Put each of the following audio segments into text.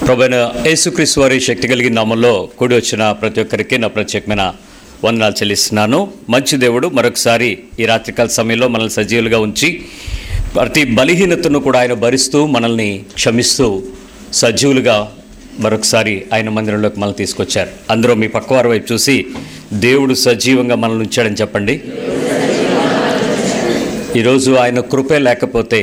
ప్రభైన యేసుక్రీస్తు వారి శక్తి కలిగిన నామంలో కూడి వచ్చిన ప్రతి ఒక్కరికి నా ప్రత్యేకమైన వందనాలు చెల్లిస్తున్నాను మంచి దేవుడు మరొకసారి ఈ రాత్రికాల సమయంలో మనల్ని సజీవులుగా ఉంచి ప్రతి బలహీనతను కూడా ఆయన భరిస్తూ మనల్ని క్షమిస్తూ సజీవులుగా మరొకసారి ఆయన మందిరంలోకి మనల్ని తీసుకొచ్చారు అందరూ మీ పక్కవారి వైపు చూసి దేవుడు సజీవంగా మనల్ని ఉంచాడని చెప్పండి ఈరోజు ఆయన కృపే లేకపోతే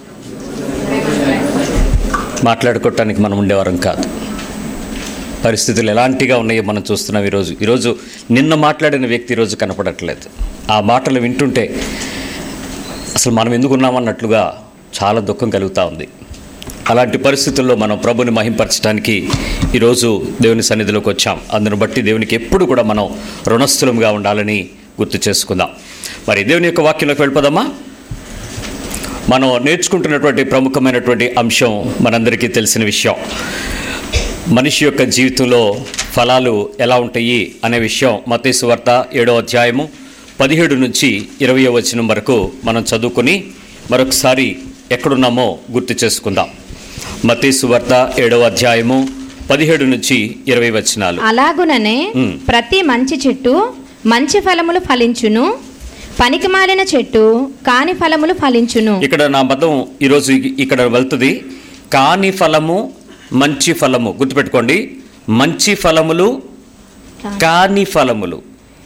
మాట్లాడుకోవటానికి మనం ఉండేవారం కాదు పరిస్థితులు ఎలాంటిగా ఉన్నాయో మనం చూస్తున్నాం ఈరోజు ఈరోజు నిన్న మాట్లాడిన వ్యక్తి ఈరోజు కనపడట్లేదు ఆ మాటలు వింటుంటే అసలు మనం ఎందుకు ఉన్నామన్నట్లుగా చాలా దుఃఖం కలుగుతూ ఉంది అలాంటి పరిస్థితుల్లో మనం ప్రభుని మహింపరచడానికి ఈరోజు దేవుని సన్నిధిలోకి వచ్చాం అందును బట్టి దేవునికి ఎప్పుడు కూడా మనం రుణస్థులంగా ఉండాలని గుర్తు చేసుకుందాం మరి దేవుని యొక్క వాక్యంలోకి వెళ్ళిపోదామా మనం నేర్చుకుంటున్నటువంటి ప్రముఖమైనటువంటి అంశం మనందరికీ తెలిసిన విషయం మనిషి యొక్క జీవితంలో ఫలాలు ఎలా ఉంటాయి అనే విషయం మతేసు వార్త ఏడో అధ్యాయము పదిహేడు నుంచి ఇరవై వచనం వరకు మనం చదువుకుని మరొకసారి ఎక్కడున్నామో గుర్తు చేసుకుందాం మతేసు వార్త ఏడవ అధ్యాయము పదిహేడు నుంచి ఇరవై వచనాలు అలాగుననే మ్. ప్రతి మంచి చెట్టు మంచి ఫలములు ఫలించును పనికిమాలిన చెట్టు కాని ఫలములు ఫలించును ఇక్కడ నా మతం ఈరోజు ఇ- ఇక్కడ వెళ్తుంది కాని ఫలము మంచి ఫలము గుర్తుపెట్టుకోండి మంచి ఫలములు కాని ఫలములు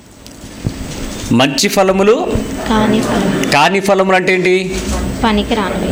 మంచి ఫలములు కాని ఫలములు కాని ఫలములు అంటే ఏంటి పనికి రానివి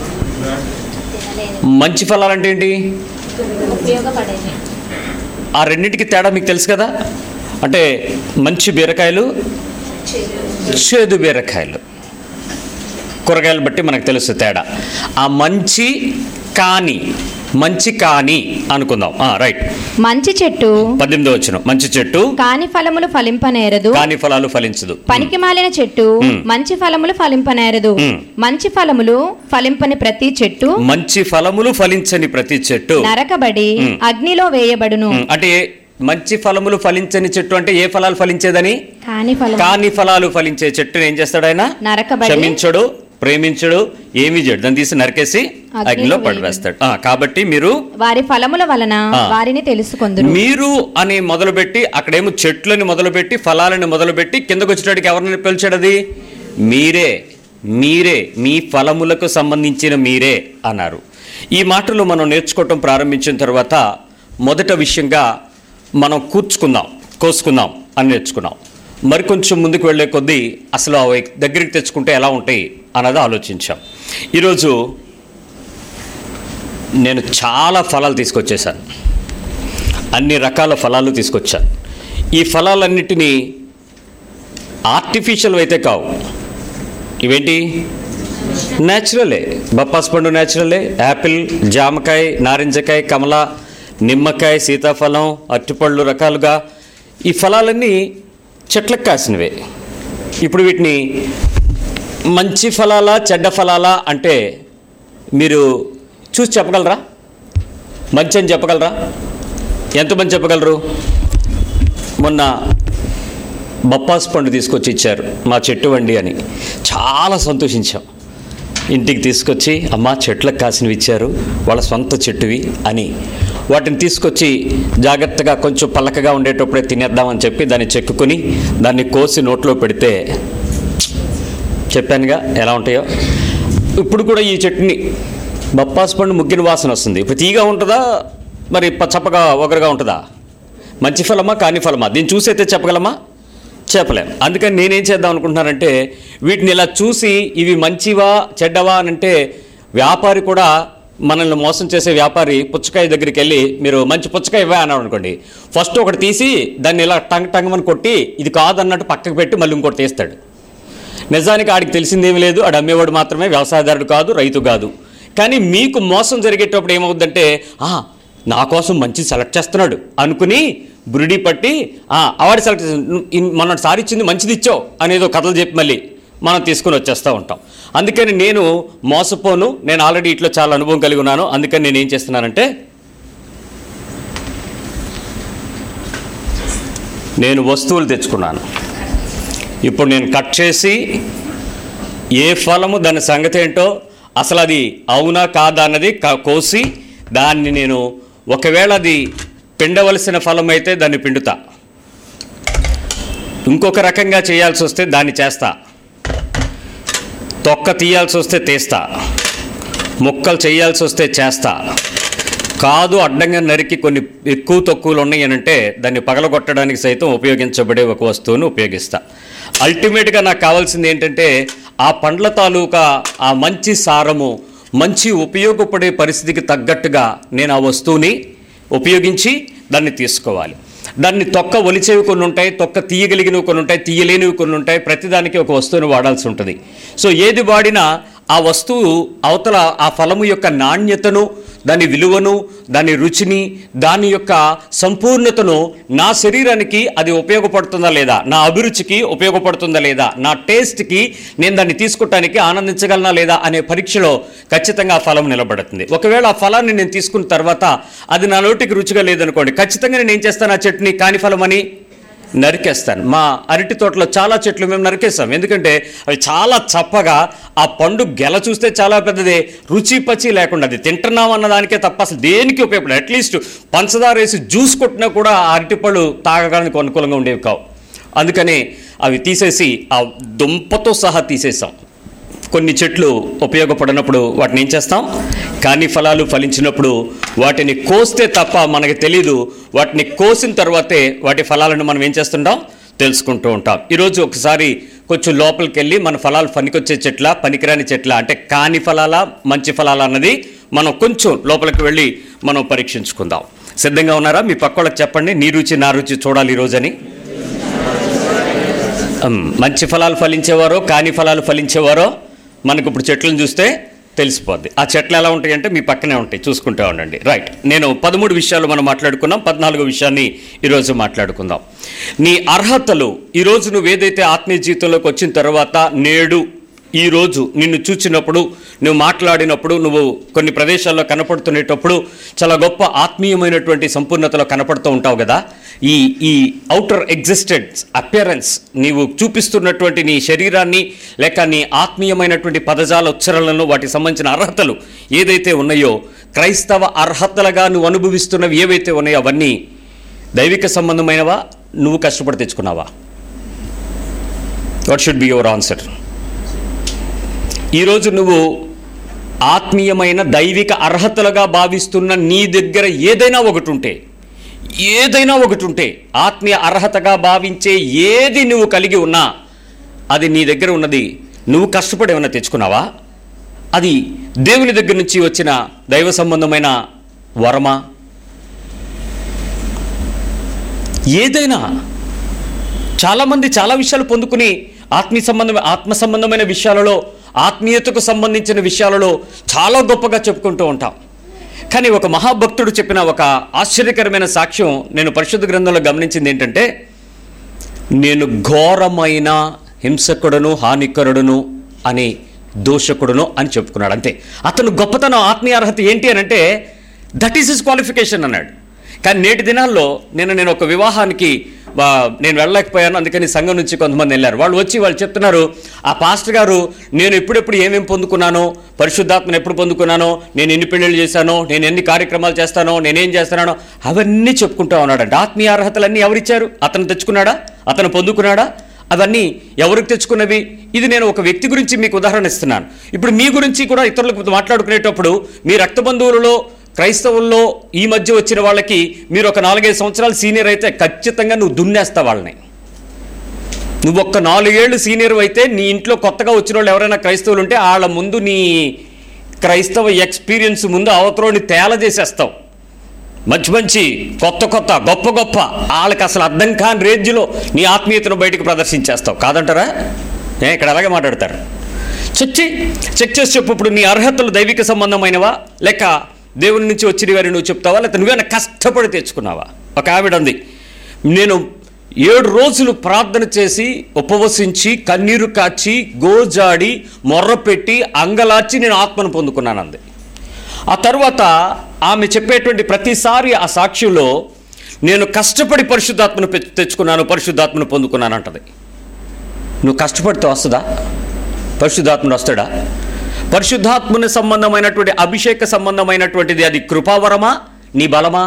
మంచి ఫలాలు అంటే ఏంటి ఉపయోగపడేవి ఆ రెండింటికి తేడా మీకు తెలుసు కదా అంటే మంచి బీరకాయలు చేదు బీరకాయలు కూరగాయలు బట్టి మనకు తెలుసు తేడా ఆ మంచి కాని మంచి కాని అనుకుందాం ఆ, రైట్ మంచి చెట్టు పద్దెనిమిదో వచ్చిన మంచి చెట్టు కాని ఫలములు ఫలింపనేరదు కాని ఫలాలు ఫలించదు పనికి మాలిన చెట్టు మ్. మంచి ఫలములు ఫలింపనేరదు మ్. మంచి ఫలములు ఫలింపని ప్రతి చెట్టు మంచి ఫలములు ఫలించని ప్రతి చెట్టు నరకబడి మ్. అగ్నిలో వేయబడును ఉమ్, అంటే మంచి ఫలములు ఫలించని చెట్టు అంటే ఏ ఫలాలు ఫలించేదని కాని ఫలము కాని ఫలాలు ఫలించే చెట్టుని ఏం చేస్తాడు ఆయన నరకబడి క్షమించడు ప్రేమించడు ఏమి చేయడు దాన్ని తీసి నరికేసి అగ్నిలో అగ్నిలో వేయడు. పడివేస్తాడు ఆ, కాబట్టి మీరు వారి ఫలముల వలన ఆ. వారిని తెలుసుకొందురు మీరు అని మొదలుపెట్టి అక్కడేమో చెట్లని మొదలుపెట్టి ఫలాలని మొదలుపెట్టి కిందకు వచ్చేటడికి ఎవరిని పిలిచాడు అది మీరే మీరే మీ ఫలములకు సంబంధించిన మీరే అన్నారు ఈ మాటలు మనం నేర్చుకోవటం ప్రారంభించిన తర్వాత మొదట విషయంగా మనం కూర్చుకుందాం కోసుకుందాం అని నేర్చుకున్నాం మరికొంచెం ముందుకు వెళ్ళే కొద్దీ అసలు అవి దగ్గరికి తెచ్చుకుంటే ఎలా ఉంటాయి అన్నది ఆలోచించాం ఈరోజు నేను చాలా ఫలాలు తీసుకొచ్చేసాను అన్ని రకాల ఫలాలు తీసుకొచ్చాను ఈ ఫలాలన్నిటినీ ఆర్టిఫిషియల్ అయితే కావు ఇవేంటి న్యాచురలే బప్పాస్ పండు న్యాచురలే యాపిల్ జామకాయ నారింజకాయ కమల నిమ్మకాయ సీతాఫలం అరటిపళ్ళు రకాలుగా ఈ ఫలాలన్నీ చెట్లకు కాసినవే ఇప్పుడు వీటిని మంచి ఫలాలా చెడ్డ ఫలాలా అంటే మీరు చూసి చెప్పగలరా మంచి అని చెప్పగలరా ఎంతమంది చెప్పగలరు మొన్న బప్పాస్ పండు తీసుకొచ్చి ఇచ్చారు మా చెట్టు వండి అని చాలా సంతోషించాం ఇంటికి తీసుకొచ్చి అమ్మ చెట్లకు కాసినవి ఇచ్చారు వాళ్ళ సొంత చెట్టువి అని వాటిని తీసుకొచ్చి జాగ్రత్తగా కొంచెం పలకగా ఉండేటప్పుడే తినేద్దామని చెప్పి దాన్ని చెక్కుకొని దాన్ని కోసి నోట్లో పెడితే చెప్పానుగా ఎలా ఉంటాయో ఇప్పుడు కూడా ఈ చట్నీ బప్పాస్ పండు ముగ్గిన వాసన వస్తుంది ఇప్పుడు తీగా ఉంటుందా మరి ప- చప్పగా ఒగరుగా ఉంటుందా మంచి ఫలమా కాని ఫలమా దీన్ని చూసి అయితే చెప్పగలమా చెప్పలేం అందుకని నేనేం చేద్దాం అనుకుంటున్నానంటే వీటిని ఇలా చూసి ఇవి మంచివా చెడ్డవా అని అంటే వ్యాపారి కూడా మనల్ని మోసం చేసే వ్యాపారి పుచ్చకాయ దగ్గరికి వెళ్ళి మీరు మంచి పుచ్చకాయ ఇవ్వా అన్నాడు అనుకోండి ఫస్ట్ ఒకటి తీసి దాన్ని ఇలా టంగ్ టంగమని కొట్టి ఇది కాదన్నట్టు పక్కకు పెట్టి మళ్ళీ ఇంకోటి తీస్తాడు నిజానికి ఆడికి తెలిసిందేమీ లేదు ఆడు అమ్మేవాడు మాత్రమే వ్యవసాయదారుడు కాదు రైతు కాదు కానీ మీకు మోసం జరిగేటప్పుడు ఏమవుద్దంటే "ఆ, నా కోసం మంచి సెలెక్ట్ చేస్తున్నాడు అనుకుని బురిడి పట్టి "ఆ, అవార్డు సెలెక్ట్ మొన్న సారి ఇచ్చింది మంచిది ఇచ్చావు అనేదో కథలు చెప్పి మళ్ళీ మనం తీసుకుని వచ్చేస్తూ ఉంటాం అందుకని నేను మోసపోను నేను ఆల్రెడీ ఇట్లా చాలా అనుభవం కలిగి ఉన్నాను అందుకని నేను ఏం చేస్తున్నానంటే నేను వస్తువులు తెచ్చుకున్నాను ఇప్పుడు నేను కట్ చేసి ఏ ఫలము దాని సంగతి ఏంటో అసలు అది అవునా కాదా అన్నది క- కోసి దాన్ని నేను ఒకవేళ అది పిండవలసిన ఫలం అయితే దాన్ని పిండుతా ఇంకొక రకంగా చేయాల్సి వస్తే దాన్ని చేస్తా తొక్క తీయాల్సి వస్తే తీస్తా ముక్కలు చేయాల్సి వస్తే చేస్తా కాదు అడ్డంగా నరికి కొన్ని ఎక్కువ తక్కువలు ఉన్నాయి అని అంటే దాన్ని పగలగొట్టడానికి సైతం ఉపయోగించబడే ఒక వస్తువును ఉపయోగిస్తా అల్టిమేట్గా నాకు కావాల్సింది ఏంటంటే ఆ పండ్ల తాలూకా ఆ మంచి సారము మంచి ఉపయోగపడే పరిస్థితికి తగ్గట్టుగా నేను ఆ వస్తువుని ఉపయోగించి దాన్ని తీసుకోవాలి దాన్ని తొక్క ఒలిచేవి కొన్ని ఉంటాయి తొక్క తీయగలిగినవి కొన్ని ఉంటాయి తీయలేనివి కొన్ని ఉంటాయి ప్రతిదానికి ఒక వస్తువుని వాడాల్సి ఉంటుంది సో ఏది వాడినా ఆ వస్తువు అవతల ఆ ఫలము యొక్క నాణ్యతను దాని విలువను దాని రుచిని దాని యొక్క సంపూర్ణతను నా శరీరానికి అది ఉపయోగపడుతుందా లేదా నా అభిరుచికి ఉపయోగపడుతుందా లేదా నా టేస్ట్కి నేను దాన్ని తీసుకోవటానికి ఆనందించగలనా లేదా అనే పరీక్షలో ఖచ్చితంగా ఆ ఫలం నిలబడుతుంది ఒకవేళ ఆ ఫలాన్ని నేను తీసుకున్న తర్వాత అది నా నోటికి రుచిగా లేదనుకోండి ఖచ్చితంగా నేను ఏం చేస్తాను ఆ చట్నీ కాని ఫలం అని నరికేస్తాను మా అరటి తోటలో చాలా చెట్లు మేము నరికేస్తాం ఎందుకంటే అవి చాలా చప్పగా ఆ పండు గెల చూస్తే చాలా పెద్దదే రుచి పచి లేకుండా అది తింటున్నాం అన్న దానికే తప్ప అసలు దేనికి ఉపయోగపడదు అట్లీస్ట్ పంచదార వేసి జ్యూస్ కొట్టినా కూడా ఆ అరటిపళ్ళు తాగడానికి అనుకూలంగా ఉండేవి కావు అందుకని అవి తీసేసి ఆ దుంపతో సహా తీసేసాం కొన్ని చెట్లు ఉపయోగపడినప్పుడు వాటిని ఏం చేస్తాం కాని ఫలాలు ఫలించినప్పుడు వాటిని కోస్తే తప్ప మనకి తెలీదు వాటిని కోసిన తర్వాతే వాటి ఫలాలను మనం ఏం చేస్తుంటాం తెలుసుకుంటూ ఉంటాం ఈరోజు ఒకసారి కొంచెం లోపలికి వెళ్ళి మన ఫలాలు పనికొచ్చే చెట్ల పనికిరాని చెట్ల అంటే కాని ఫలాల మంచి ఫలాల అన్నది మనం కొంచెం లోపలికి వెళ్ళి మనం పరీక్షించుకుందాం సిద్ధంగా ఉన్నారా మీ పక్క వాళ్ళకి చెప్పండి నీ రుచి నా రుచి చూడాలి ఈరోజని ఉమ్, మంచి ఫలాలు ఫలించేవారో కాని ఫలాలు ఫలించేవారో మనకు ఇప్పుడు చెట్లను చూస్తే తెలిసిపోద్ది ఆ చెట్లు ఎలా ఉంటాయి అంటే మీ పక్కనే ఉంటాయి చూసుకుంటూ ఉండండి రైట్ నేను పదమూడు విషయాలు మనం మాట్లాడుకున్నాం పద్నాలుగో విషయాన్ని ఈరోజు మాట్లాడుకుందాం నీ అర్హతలు ఈరోజు నువ్వు ఏదైతే ఆత్మీయ జీవితంలోకి వచ్చిన తర్వాత నేడు ఈ రోజు నిన్ను చూచినప్పుడు నువ్వు మాట్లాడినప్పుడు నువ్వు కొన్ని ప్రదేశాల్లో కనపడుతునేటప్పుడు చాలా గొప్ప ఆత్మీయమైనటువంటి సంపూర్ణతలో కనపడుతూ ఉంటావు కదా ఈ ఈ అవుటర్ ఎగ్జిస్టెన్స్ అపియరెన్స్ నీవు చూపిస్తున్నటువంటి నీ శరీరాన్ని లేక నీ ఆత్మీయమైనటువంటి పదజాల ఉచ్చరణలను వాటికి సంబంధించిన అర్హతలు ఏదైతే ఉన్నాయో క్రైస్తవ అర్హతలుగా నువ్వు అనుభవిస్తున్నవి ఏవైతే ఉన్నాయో అవన్నీ దైవిక సంబంధమైనవా నువ్వు కష్టపడి తెచ్చుకున్నావా what should be your answer ఈరోజు నువ్వు ఆత్మీయమైన దైవిక అర్హతలుగా భావిస్తున్న నీ దగ్గర ఏదైనా ఒకటి ఉంటే ఏదైనా ఒకటి ఉంటే ఆత్మీయ అర్హతగా భావించే ఏది నువ్వు కలిగి ఉన్నా అది నీ దగ్గర ఉన్నది నువ్వు కష్టపడి ఏమైనా తెచ్చుకున్నావా అది దేవుని దగ్గర నుంచి వచ్చిన దైవ సంబంధమైన వరమా ఏదైనా చాలామంది చాలా విషయాలు పొందుకుని ఆత్మీయ సంబంధం ఆత్మ సంబంధమైన విషయాలలో ఆత్మీయతకు సంబంధించిన విషయాలలో చాలా గొప్పగా చెప్పుకుంటూ ఉంటాం కానీ ఒక మహాభక్తుడు చెప్పిన ఒక ఆశ్చర్యకరమైన సాక్ష్యం నేను పరిశుద్ధ గ్రంథంలో గమనించింది ఏంటంటే నేను ఘోరమైన హింసకుడును హానికరుడును అని దోషకుడును అని చెప్పుకున్నాడు అంతే అతను గొప్పతనం ఆత్మీయ అర్హత ఏంటి అని అంటే దట్ ఈస్ హిస్ క్వాలిఫికేషన్ అన్నాడు కానీ నేటి దినాల్లో నేను నేను ఒక వివాహానికి వా- నేను వెళ్ళలేకపోయాను అందుకని సంఘం నుంచి కొంతమంది వెళ్ళారు వాళ్ళు వచ్చి వాళ్ళు చెప్తున్నారు ఆ పాస్టర్ గారు నేను ఎప్పుడెప్పుడు ఏమేమి పొందుకున్నానో పరిశుద్ధాత్మను ఎప్పుడు పొందుకున్నానో నేను ఎన్ని పెళ్ళిళ్ళు చేశానో నేను ఎన్ని కార్యక్రమాలు చేస్తానో నేనేం చేస్తున్నానో అవన్నీ చెప్పుకుంటా ఉన్నాడంట ఆత్మీయ అర్హతలన్నీ ఎవరిచ్చారు అతను తెచ్చుకున్నాడా అతను పొందుకున్నాడా అవన్నీ ఎవరికి తెచ్చుకున్నవి ఇది నేను ఒక వ్యక్తి గురించి మీకు ఉదాహరణ ఇస్తున్నాను ఇప్పుడు మీ గురించి కూడా ఇతరులకు మాట్లాడుకునేటప్పుడు మీ రక్త బంధువులలో క్రైస్తవుల్లో ఈ మధ్య వచ్చిన వాళ్ళకి మీరు ఒక నాలుగైదు సంవత్సరాలు సీనియర్ అయితే ఖచ్చితంగా నువ్వు దున్నేస్తావు వాళ్ళని నువ్వు ఒక్క నాలుగేళ్లు సీనియర్ అయితే నీ ఇంట్లో కొత్తగా వచ్చిన వాళ్ళు ఎవరైనా క్రైస్తవులు ఉంటే వాళ్ళ ముందు నీ క్రైస్తవ ఎక్స్పీరియన్స్ ముందు అవతలోని తేల చేసేస్తావు మంచి మంచి కొత్త కొత్త గొప్ప గొప్ప వాళ్ళకి అసలు అర్థం కాని రేంజ్లో నీ ఆత్మీయతను బయటకు ప్రదర్శించేస్తావు కాదంటారా ఏ ఇక్కడ అలాగే మాట్లాడతారు చెక్ చేయి చెక్ చేసి చెప్పు ఇప్పుడు నీ అర్హతలు దైవిక సంబంధమైనవా లేక దేవుని నుంచి వచ్చిన వారి నువ్వు చెప్తావా లేకపోతే నువ్వేమైనా కష్టపడి తెచ్చుకున్నావా ఒక ఆవిడ ఉంది నేను ఏడు రోజులు ప్రార్థన చేసి ఉపవసించి కన్నీరు కాచి గోజాడి మొర్ర పెట్టి అంగలార్చి నేను ఆత్మను పొందుకున్నాను అంది ఆ తర్వాత ఆమె చెప్పేటువంటి ప్రతిసారి ఆ సాక్ష్యంలో నేను కష్టపడి పరిశుద్ధాత్మను పె- తెచ్చుకున్నాను పరిశుద్ధాత్మను పొందుకున్నాను అంటది నువ్వు కష్టపడితే వస్తుందా పరిశుద్ధాత్ముడు వస్తాడా పరిశుద్ధాత్మని సంబంధమైనటువంటి అభిషేక సంబంధమైనటువంటిది అది కృపావరమా నీ బలమా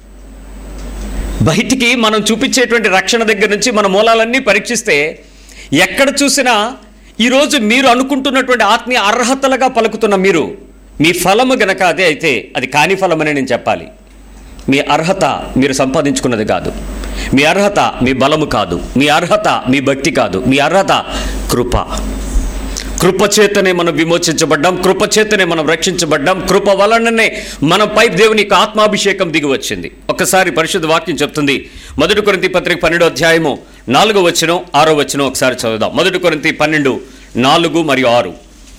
బయటికి మనం చూపించేటువంటి రక్షణ దగ్గర నుంచి మన మూలాలన్నీ పరీక్షిస్తే ఎక్కడ చూసినా ఈరోజు మీరు అనుకుంటున్నటువంటి ఆత్మీయ అర్హతలుగా పలుకుతున్న మీరు మీ ఫలము గనక అదే అయితే అది కాని ఫలమని నేను చెప్పాలి మీ అర్హత మీరు సంపాదించుకున్నది కాదు మీ అర్హత మీ బలము కాదు మీ అర్హత మీ భక్తి కాదు మీ అర్హత కృప కృపచేతనే మనం విమోచించబడ్డాం కృపచేతనే మనం రక్షించబడ్డాం కృప వలననే మనపై దేవుని యొక్క ఆత్మాభిషేకం దిగి వచ్చింది ఒకసారి పరిశుద్ధ వాక్యం చెప్తుంది మొదటి కొరింతి పత్రిక పన్నెండో అధ్యాయము నాలుగో వచనం ఆరో వచనం ఒకసారి చదువుదాం మొదటి కొరింతి పన్నెండు నాలుగు మరియు ఆరు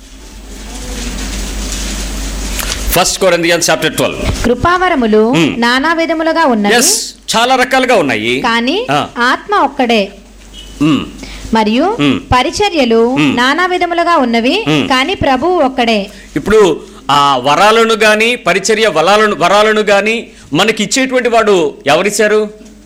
ఫస్ట్ కొరింథియన్స్ చాప్టర్ ట్వెల్వ్ కృపావరములు Hmm. నానా విధములుగా ఉన్నవి ఎస్ చాలా రకాలుగా ఉన్నాయి కానీ ఆ. ఆత్మ ఒక్కడే మ్, మరియు Hmm. పరిచర్యలు Hmm. నానా విధములుగా ఉన్నవి Hmm. కానీ ప్రభువు ఒక్కడే ఇప్పుడు ఆ వరాలను కానీ పరిచర్య వరాలను వరాలను కానీ మనకి ఇచ్చేటువంటి వాడు ఎవరిచ్చారు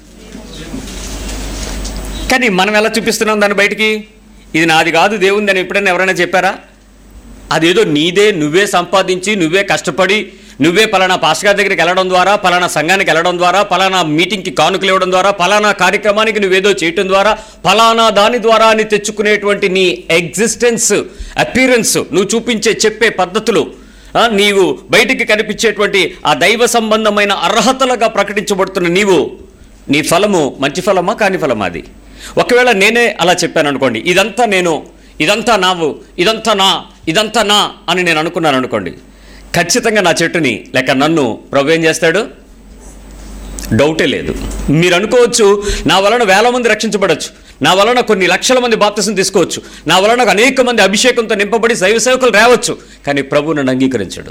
కానీ మనం ఎలా చూపిస్తున్నాం దాన్ని బయటికి ఇది నాది కాదు దేవుంది అని ఎప్పుడైనా ఎవరైనా చెప్పారా అదేదో నీదే నువ్వే సంపాదించి నువ్వే కష్టపడి నువ్వే పలానా పాస్టర్ గారి దగ్గరికి వెళ్ళడం ద్వారా పలానా సంఘానికి వెళ్ళడం ద్వారా పలానా మీటింగ్కి కానుకలు ఇవ్వడం ద్వారా పలానా కార్యక్రమానికి నువ్వేదో చేయటం ద్వారా పలానా దాని ద్వారా అని తెచ్చుకునేటువంటి నీ ఎగ్జిస్టెన్స్ అపీరెన్స్ నువ్వు చూపించే చెప్పే పద్ధతులు ఆ, నీవు బయటికి కనిపించేటువంటి ఆ దైవ సంబంధమైన అర్హతలుగా ప్రకటించబడుతున్న నీవు నీ ఫలము మంచి ఫలమా కాని ఫలమా అది ఒకవేళ నేనే అలా చెప్పాను అనుకోండి ఇదంతా నేను ఇదంతా నావు ఇదంతా నా ఇదంతా నా అని నేను అనుకున్నాను అనుకోండి ఖచ్చితంగా నా చెట్టుని లేక నన్ను ప్రభు ఏం చేస్తాడు డౌటే లేదు మీరు అనుకోవచ్చు నా వలన వేల మంది రక్షించబడవచ్చు నా వలన కొన్ని లక్షల మంది బాప్తిసం తీసుకోవచ్చు నా వలన అనేక మంది అభిషేకంతో నింపబడి శైవ సేవకులు రావచ్చు కానీ ప్రభు నన్ను అంగీకరించాడు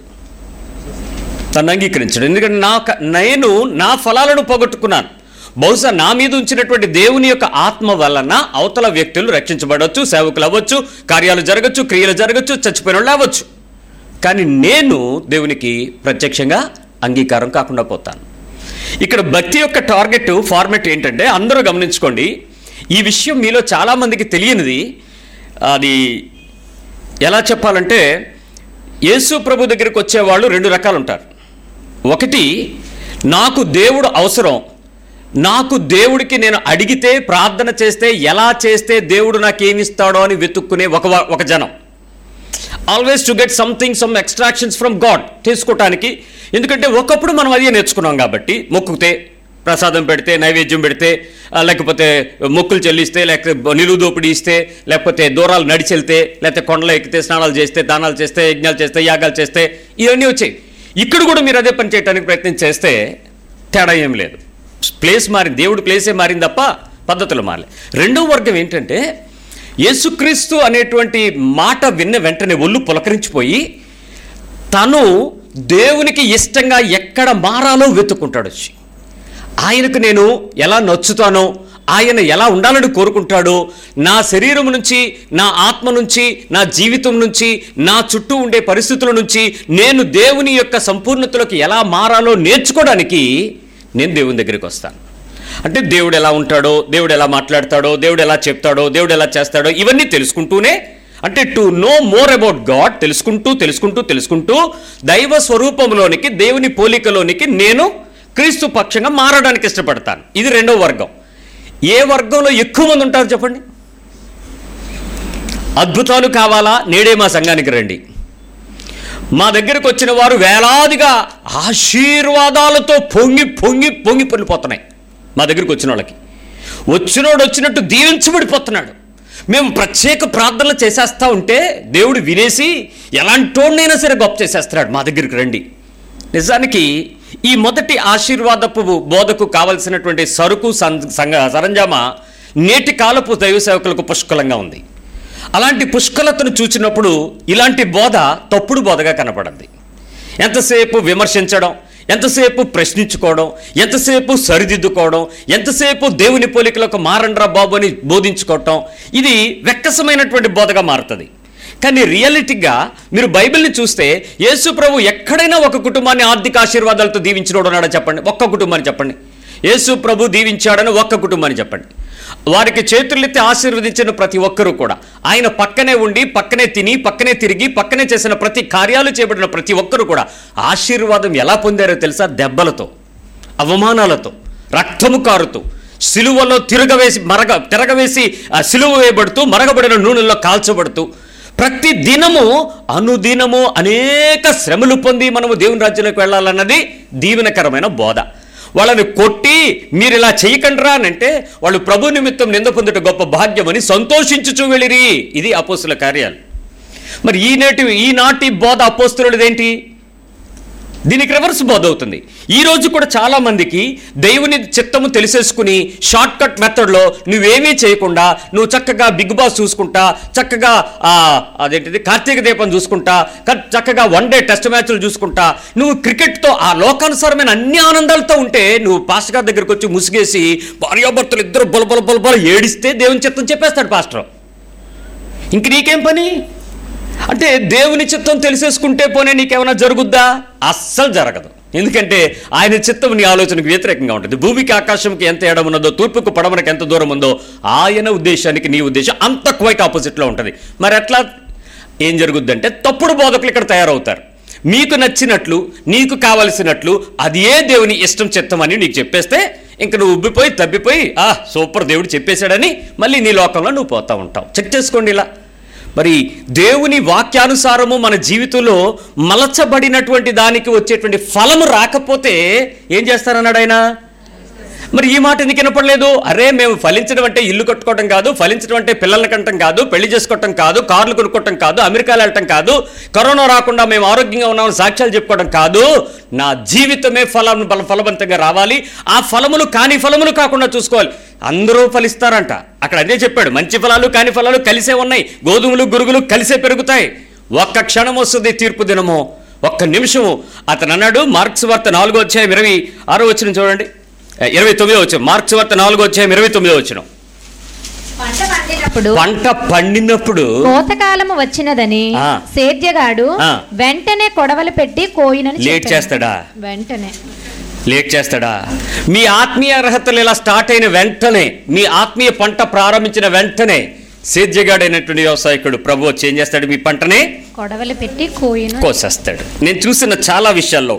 తను అంగీకరించాడు ఎందుకంటే నా క- నేను నా ఫలాలను పోగొట్టుకున్నాను బహుశా నా మీద ఉంచినటువంటి దేవుని యొక్క ఆత్మ వలన అవతల వ్యక్తులు రక్షించబడవచ్చు సేవకులు అవ్వచ్చు కార్యాలు జరగచ్చు క్రియలు జరగచ్చు చచ్చిపోయిన వాళ్ళు అవ్వచ్చు కానీ నేను దేవునికి ప్రత్యక్షంగా అంగీకారం కాకుండా పోతాను ఇక్కడ భక్తి యొక్క టార్గెట్ ఫార్మెట్ ఏంటంటే అందరూ గమనించుకోండి ఈ విషయం మీలో చాలామందికి తెలియనిది అది ఎలా చెప్పాలంటే యేసు ప్రభు దగ్గరికి వచ్చేవాళ్ళు రెండు రకాలు ఉంటారు ఒకటి నాకు దేవుడు అవసరం నాకు దేవుడికి నేను అడిగితే ప్రార్థన చేస్తే ఎలా చేస్తే దేవుడు నాకేమిస్తాడో అని వెతుక్కునే ఒక వ- ఒక జనం always to get something some extractions from God తీసుకోవటానికి ఎందుకంటే ఒకప్పుడు మనం అదే నేర్చుకున్నాం కాబట్టి మొక్కుతే ప్రసాదం పెడితే నైవేద్యం పెడితే ఆ, లేకపోతే మొక్కులు చెల్లిస్తే లేకపోతే నిలువు దోపిడీ ఇస్తే లేకపోతే దూరాలు నడిచి వెళ్తే లేకపోతే కొండలు ఎక్కితే స్నానాలు చేస్తే దానాలు చేస్తే యజ్ఞాలు చేస్తే యాగాలు చేస్తే ఇవన్నీ వచ్చాయి ఇక్కడ కూడా మీరు అదే పని చేయడానికి ప్రయత్నం చేస్తే తేడా ఏం లేదు ప్లేస్ మారింది దేవుడి ప్లేసే మారింది తప్ప పద్ధతులు మారలే రెండో వర్గం ఏంటంటే యేసుక్రీస్తు అనేటువంటి మాట విన్న వెంటనే ఒళ్ళు పులకరించిపోయి తను దేవునికి ఇష్టంగా ఎక్కడ మారాలో వెతుక్కుంటాడు వచ్చి ఆయనకు నేను ఎలా నచ్చుతానో ఆయన ఎలా ఉండాలని కోరుకుంటాడో నా శరీరం నుంచి నా ఆత్మ నుంచి నా జీవితం నుంచి నా చుట్టూ ఉండే పరిస్థితుల నుంచి నేను దేవుని యొక్క సంపూర్ణతలోకి ఎలా మారాలో నేర్చుకోవడానికి నేను దేవుని దగ్గరికి వస్తాను అంటే దేవుడు ఎలా ఉంటాడో దేవుడు ఎలా మాట్లాడతాడో దేవుడు ఎలా చెప్తాడో దేవుడు ఎలా చేస్తాడో ఇవన్నీ తెలుసుకుంటూనే అంటే to know more about God తెలుసుకుంటూ తెలుసుకుంటూ తెలుసుకుంటూ దైవ స్వరూపంలోనికి దేవుని పోలికలోనికి నేను క్రీస్తు పక్షంగా మారడానికి ఇష్టపడతాను ఇది రెండో వర్గం ఏ వర్గంలో ఎక్కువ మంది ఉంటారు చెప్పండి అద్భుతాలు కావాలా నేడే మా సంఘానికి రండి మా దగ్గరకు వచ్చిన వారు వేలాదిగా ఆశీర్వాదాలతో పొంగి పొంగి పొంగి పడిపోతున్నాయి మా దగ్గరికి వచ్చిన వాళ్ళకి వచ్చినోడు వచ్చినట్టు దీవించబడిపోతున్నాడు మేము ప్రత్యేక ప్రార్థనలు చేసేస్తా ఉంటే దేవుడు వినేసి ఎలాంటోడినైనా సరే గొప్ప చేసేస్తున్నాడు మా దగ్గరికి రండి నిజానికి ఈ మొదటి ఆశీర్వాదపు బోధకు కావలసినటువంటి సరుకు సం- సంగ సరంజామా నేటి కాలపు దైవ సేవకులకు పుష్కలంగా ఉంది అలాంటి పుష్కలతను చూచినప్పుడు ఇలాంటి బోధ తప్పుడు బోధగా కనపడింది ఎంతసేపు విమర్శించడం ఎంతసేపు ప్రశ్నించుకోవడం ఎంతసేపు సరిదిద్దుకోవడం ఎంతసేపు దేవుని పోలికలకు మారండ్రా బాబు అని బోధించుకోవటం ఇది వెక్కసమైనటువంటి బోధగా మారుతుంది కానీ రియాలిటీగా మీరు బైబిల్ని చూస్తే యేసు ప్రభు ఎక్కడైనా ఒక కుటుంబాన్ని ఆర్థిక ఆశీర్వాదాలతో దీవించినోడు ఉన్నాడా చెప్పండి ఒక్క కుటుంబాన్ని చెప్పండి యేసు ప్రభు దీవించాడని ఒక్క కుటుంబాన్ని చెప్పండి వారికి చేతులెత్తి ఆశీర్వదించిన ప్రతి ఒక్కరూ కూడా ఆయన పక్కనే ఉండి పక్కనే తిని పక్కనే తిరిగి పక్కనే చేసిన ప్రతి కార్యాలు చేపట్టిన ప్రతి ఒక్కరూ కూడా ఆశీర్వాదం ఎలా పొందారో తెలుసా దెబ్బలతో అవమానాలతో రక్తము కారుతూ సిలువలో తిరగవేసి మరగ తిరగవేసి ఆ సిలువ వేయబడుతూ మరగబడిన నూనెల్లో కాల్చబడుతూ ప్రతి దినము అనుదినము అనేక శ్రమలు పొంది మనము దేవుని రాజ్యంలోకి వెళ్ళాలన్నది దీవెనకరమైన బోధ వాళ్ళని కొట్టి మీరు ఇలా చేయకండిరా అని అంటే వాళ్ళు ప్రభు నిమిత్తం నింద పొందుట గొప్ప భాగ్యమని సంతోషించుచూ వెళ్ళిరి ఇది అపోస్తుల కార్యాలు మరి ఈనాటి ఈనాటి బోధ అపోస్తులదేంటి దీనికి రివర్స్ బోధ అవుతుంది ఈ రోజు కూడా చాలా మందికి దేవుని చిత్తము తెలిసేసుకుని షార్ట్ కట్ మెథడ్లో నువ్వేమీ చేయకుండా నువ్వు చక్కగా బిగ్ బాస్ చూసుకుంటా చక్కగా ఆ, అదేంటిది కార్తీక దీపం చూసుకుంటా క- చక్కగా వన్ డే టెస్ట్ మ్యాచ్లు చూసుకుంటా నువ్వు క్రికెట్తో ఆ లోకానుసారమైన అన్ని ఆనందాలతో ఉంటే నువ్వు పాస్టర్ గారి దగ్గరికి వచ్చి ముసిగేసి భార్యాభర్తలు ఇద్దరు బొలబొల బొలబొల ఏడిస్తే దేవుని చిత్తం చెప్పేస్తాడు పాస్టర్ ఇంక నీకేం పని అంటే దేవుని చిత్తం తెలిసేసుకుంటే పోనే నీకేమైనా జరుగుద్దా అస్సలు జరగదు ఎందుకంటే ఆయన చిత్తం నీ ఆలోచనకు వ్యతిరేకంగా ఉంటుంది భూమికి ఆకాశంకి ఎంత ఎడం ఉన్నదో తూర్పుకు పడమనకి ఎంత దూరం ఉందో ఆయన ఉద్దేశానికి నీ ఉద్దేశం అంత క్వైట్ ఆపోజిట్లో ఉంటుంది మరి ఎట్లా ఏం జరుగుద్దంటే తప్పుడు బోధకులు ఇక్కడ తయారవుతారు మీకు నచ్చినట్లు నీకు కావలసినట్లు అది ఏ దేవుని ఇష్టం చిత్తం అని నీకు చెప్పేస్తే ఇంక నువ్వు ఉబ్బిపోయి తబ్బిపోయి ఆ సూపర్ దేవుడు చెప్పేశాడని మళ్ళీ నీ లోకంలో నువ్వు పోతా ఉంటావు చెక్ చేసుకోండి ఇలా మరి దేవుని వాక్యానుసారము మన జీవితంలో మలచబడినటువంటి దానికి వచ్చేటువంటి ఫలము రాకపోతే ఏం చేస్తారన్నాడు ఆయన మరి ఈ మాట ఎందుకు వినపడలేదు అరే మేము ఫలించడం అంటే ఇల్లు కట్టుకోవటం కాదు ఫలించడం అంటే పిల్లల్ని కంటం కాదు పెళ్లి చేసుకోవటం కాదు కార్లు కొనుక్కోవటం కాదు అమెరికాలో వెళ్ళటం కాదు కరోనా రాకుండా మేము ఆరోగ్యంగా ఉన్నామని సాక్ష్యాలు చెప్పుకోవడం కాదు నా జీవితమే ఫలం బల ఫలవంతంగా రావాలి ఆ ఫలములు కాని ఫలములు కాకుండా చూసుకోవాలి అందరూ ఫలిస్తారంట అక్కడ అదే చెప్పాడు మంచి ఫలాలు కాని ఫలాలు కలిసే ఉన్నాయి గోధుమలు గురుగులు కలిసే పెరుగుతాయి ఒక్క క్షణం వస్తుంది తీర్పు దినము ఒక్క నిమిషము అతను అన్నాడు మార్క్స్ వార్త నాలుగో వచ్చాయి ఇరవై ఆరో వచ్చిన చూడండి ఇరవై తొమ్మిదో వచ్చిన మార్క్స్ వార్త నాలుగో వచ్చాయి ఇరవై తొమ్మిదో వచ్చిన పంట పండినప్పుడు పంట పండినప్పుడు కోతకాలము వచ్చినదని ఆ. సేద్యగాడు ఆ. వెంటనే కొడవలు పెట్టి కోయినని లేట్ చెప్పాడు. చేస్తాడా వెంటనే లేట్ చేస్తాడా మీ ఆత్మీయ అర్హతలు ఇలా స్టార్ట్ అయిన వెంటనే మీ ఆత్మీయ పంట ప్రారంభించిన వెంటనే సేద్యగాడైనటువంటి వ్యవసాయకుడు ప్రభు వచ్చి ఏం చేస్తాడు మీ పంటనే కొడవలు పెట్టి కోయిన కోసేస్తాడు నేను చూసిన చాలా విషయాల్లో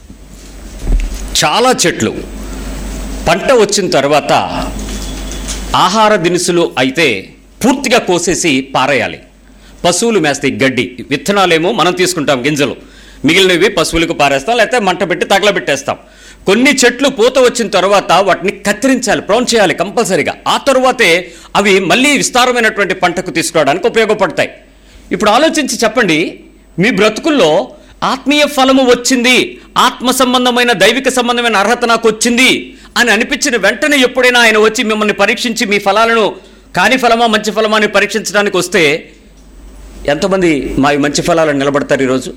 చాలా చెట్లు పంట వచ్చిన తర్వాత ఆహార దినుసులు అయితే పూర్తిగా కోసేసి పారేయాలి పశువులు మేస్తాయి గడ్డి విత్తనాలేమో మనం తీసుకుంటాం గింజలు మిగిలినవి పశువులకు పారేస్తాం లేకపోతే మంట పెట్టి తగలబెట్టేస్తాం కొన్ని చెట్లు పూత వచ్చిన తర్వాత వాటిని కత్తిరించాలి ప్రౌన్ చేయాలి కంపల్సరీగా ఆ తరువాతే అవి మళ్ళీ విస్తారమైనటువంటి పంటకు తీసుకురావడానికి ఉపయోగపడతాయి ఇప్పుడు ఆలోచించి చెప్పండి మీ బ్రతుకుల్లో ఆత్మీయ ఫలము వచ్చింది ఆత్మ సంబంధమైన దైవిక సంబంధమైన అర్హత నాకు వచ్చింది అని అనిపించిన వెంటనే ఎప్పుడైనా ఆయన వచ్చి మిమ్మల్ని పరీక్షించి మీ ఫలాలను కాని ఫలమా మంచి ఫలమా అని పరీక్షించడానికి వస్తే ఎంతమంది మా ఈ మంచి ఫలాలను నిలబడతారు ఈరోజు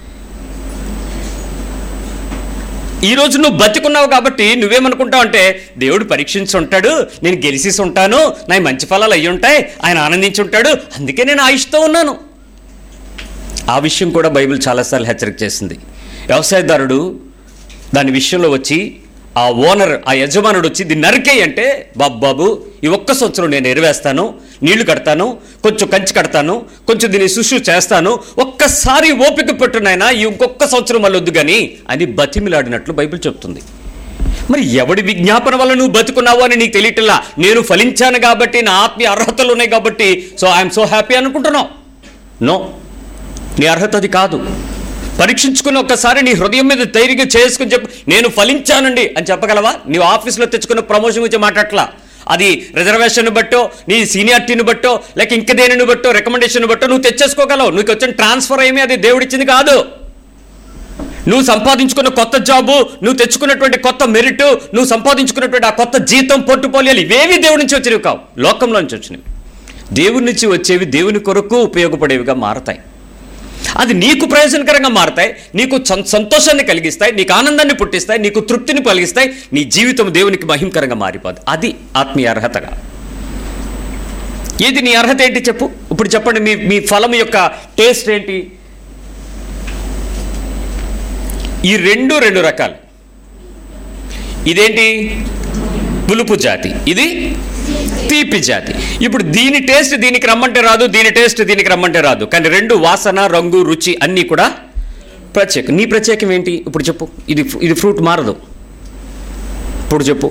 ఈ రోజు నువ్వు బతికున్నావు కాబట్టి నువ్వేమనుకుంటావు అంటే దేవుడు పరీక్షించి ఉంటాడు నేను గెలిచేసి ఉంటాను నా ఈ మంచి ఫలాలు అయ్యి ఉంటాయి ఆయన ఆనందించి ఉంటాడు అందుకే నేను ఆయుష్తో ఉన్నాను ఆ విషయం కూడా బైబిల్ చాలాసార్లు హెచ్చరిక చేసింది వ్యవసాయదారుడు దాని విషయంలో వచ్చి ఆ ఓనర్ ఆ యజమానుడు వచ్చి దీన్ని నరికేయి అంటే బాబు బాబు ఈ ఒక్క సంవత్సరం నేను ఎరువేస్తాను నీళ్లు కడతాను కొంచెం కంచి కడతాను కొంచెం దీన్ని శుశ్రూ చేస్తాను ఒక్కసారి ఓపిక పెట్టునైనా ఈ ఇంకొక సంవత్సరం మళ్ళీ వద్దు కానీ అని బతిమిలాడినట్లు బైబిల్ చెప్తుంది మరి ఎవడి విజ్ఞాపన వల్ల నువ్వు బతుకున్నావు అని నీకు తెలియటల్లా నేను ఫలించాను కాబట్టి నా ఆత్మీయ అర్హతలు ఉన్నాయి కాబట్టి సో ఐఎమ్ సో హ్యాపీ అనుకుంటున్నావు నో నీ అర్హత అది కాదు పరీక్షించుకుని ఒక్కసారి నీ హృదయం మీద ధైర్యంగా చేసుకుని చెప్పు నేను ఫలించానండి అని చెప్పగలవా నీవు ఆఫీస్లో తెచ్చుకున్న ప్రమోషన్ గురించి మాట్లాడట్లా అది రిజర్వేషన్ బట్టో నీ సీనియారిటీని బట్టో లేక ఇంక దేనిని బట్టో రికమెండేషన్ బట్టో నువ్వు తెచ్చేసుకోగలవు నీకు వచ్చిన ట్రాన్స్ఫర్ ఏమీ అది దేవుడిచ్చింది కాదు నువ్వు సంపాదించుకున్న కొత్త జాబు నువ్వు తెచ్చుకున్నటువంటి కొత్త మెరిట్ నువ్వు సంపాదించుకున్నటువంటి ఆ కొత్త జీతం పోర్టుపోలియాలు ఇవేవి దేవుడి నుంచి వచ్చినవి కావు లోకంలో నుంచి వచ్చినవి దేవుడి నుంచి వచ్చేవి దేవుని కొరకు ఉపయోగపడేవిగా మారతాయి అది నీకు ప్రయోజనకరంగా మారతాయి నీకు సం- సంతోషాన్ని కలిగిస్తాయి నీకు ఆనందాన్ని పుట్టిస్తాయి నీకు తృప్తిని కలిగిస్తాయి నీ జీవితం దేవునికి మహిమకరంగా మారిపోదు అది ఆత్మీయ అర్హతగా ఏది నీ అర్హత ఏంటి చెప్పు ఇప్పుడు చెప్పండి మీ మీ ఫలం యొక్క టేస్ట్ ఏంటి ఈ రెండు రెండు రకాలు ఇదేంటి పులుపు జాతి ఇది తీపి జాతి ఇప్పుడు దీని టేస్ట్ దీనికి రమ్మంటే రాదు దీని టేస్ట్ దీనికి రమ్మంటే రాదు కానీ రెండు వాసన రంగు రుచి అన్నీ కూడా ప్రత్యేకం నీ ప్రత్యేకం ఏంటి ఇప్పుడు చెప్పు ఇది ఇది ఫ్రూట్ మారదు ఇప్పుడు చెప్పు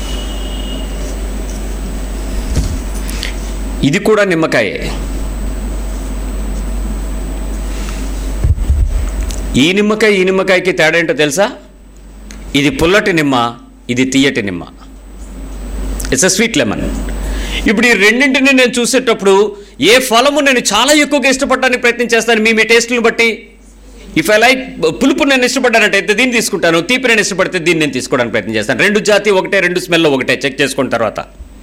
ఇది కూడా నిమ్మకాయే ఈ నిమ్మకాయ ఈ నిమ్మకాయకి తేడా ఏంటో తెలుసా ఇది పుల్లటి నిమ్మ ఇది తీయటి నిమ్మ ఇట్స్ అ స్వీట్ లెమన్ ఇప్పుడు ఈ రెండింటిని నేను చూసేటప్పుడు ఏ ఫలము నేను చాలా ఎక్కువగా ఇష్టపడడానికి ప్రయత్నం చేస్తాను మీ మీ టేస్ట్ని బట్టి ఇఫ్ ఐ లైక్ పులుపు నేను ఇష్టపడ్డానంటే అయితే దీన్ని తీసుకుంటాను తీపి నేను ఇష్టపడితే దీన్ని నేను తీసుకోవడానికి ప్రయత్నం చేస్తాను రెండు జాతి ఒకటే రెండు స్మెల్ ఒకటే చెక్ చేసుకున్న తర్వాత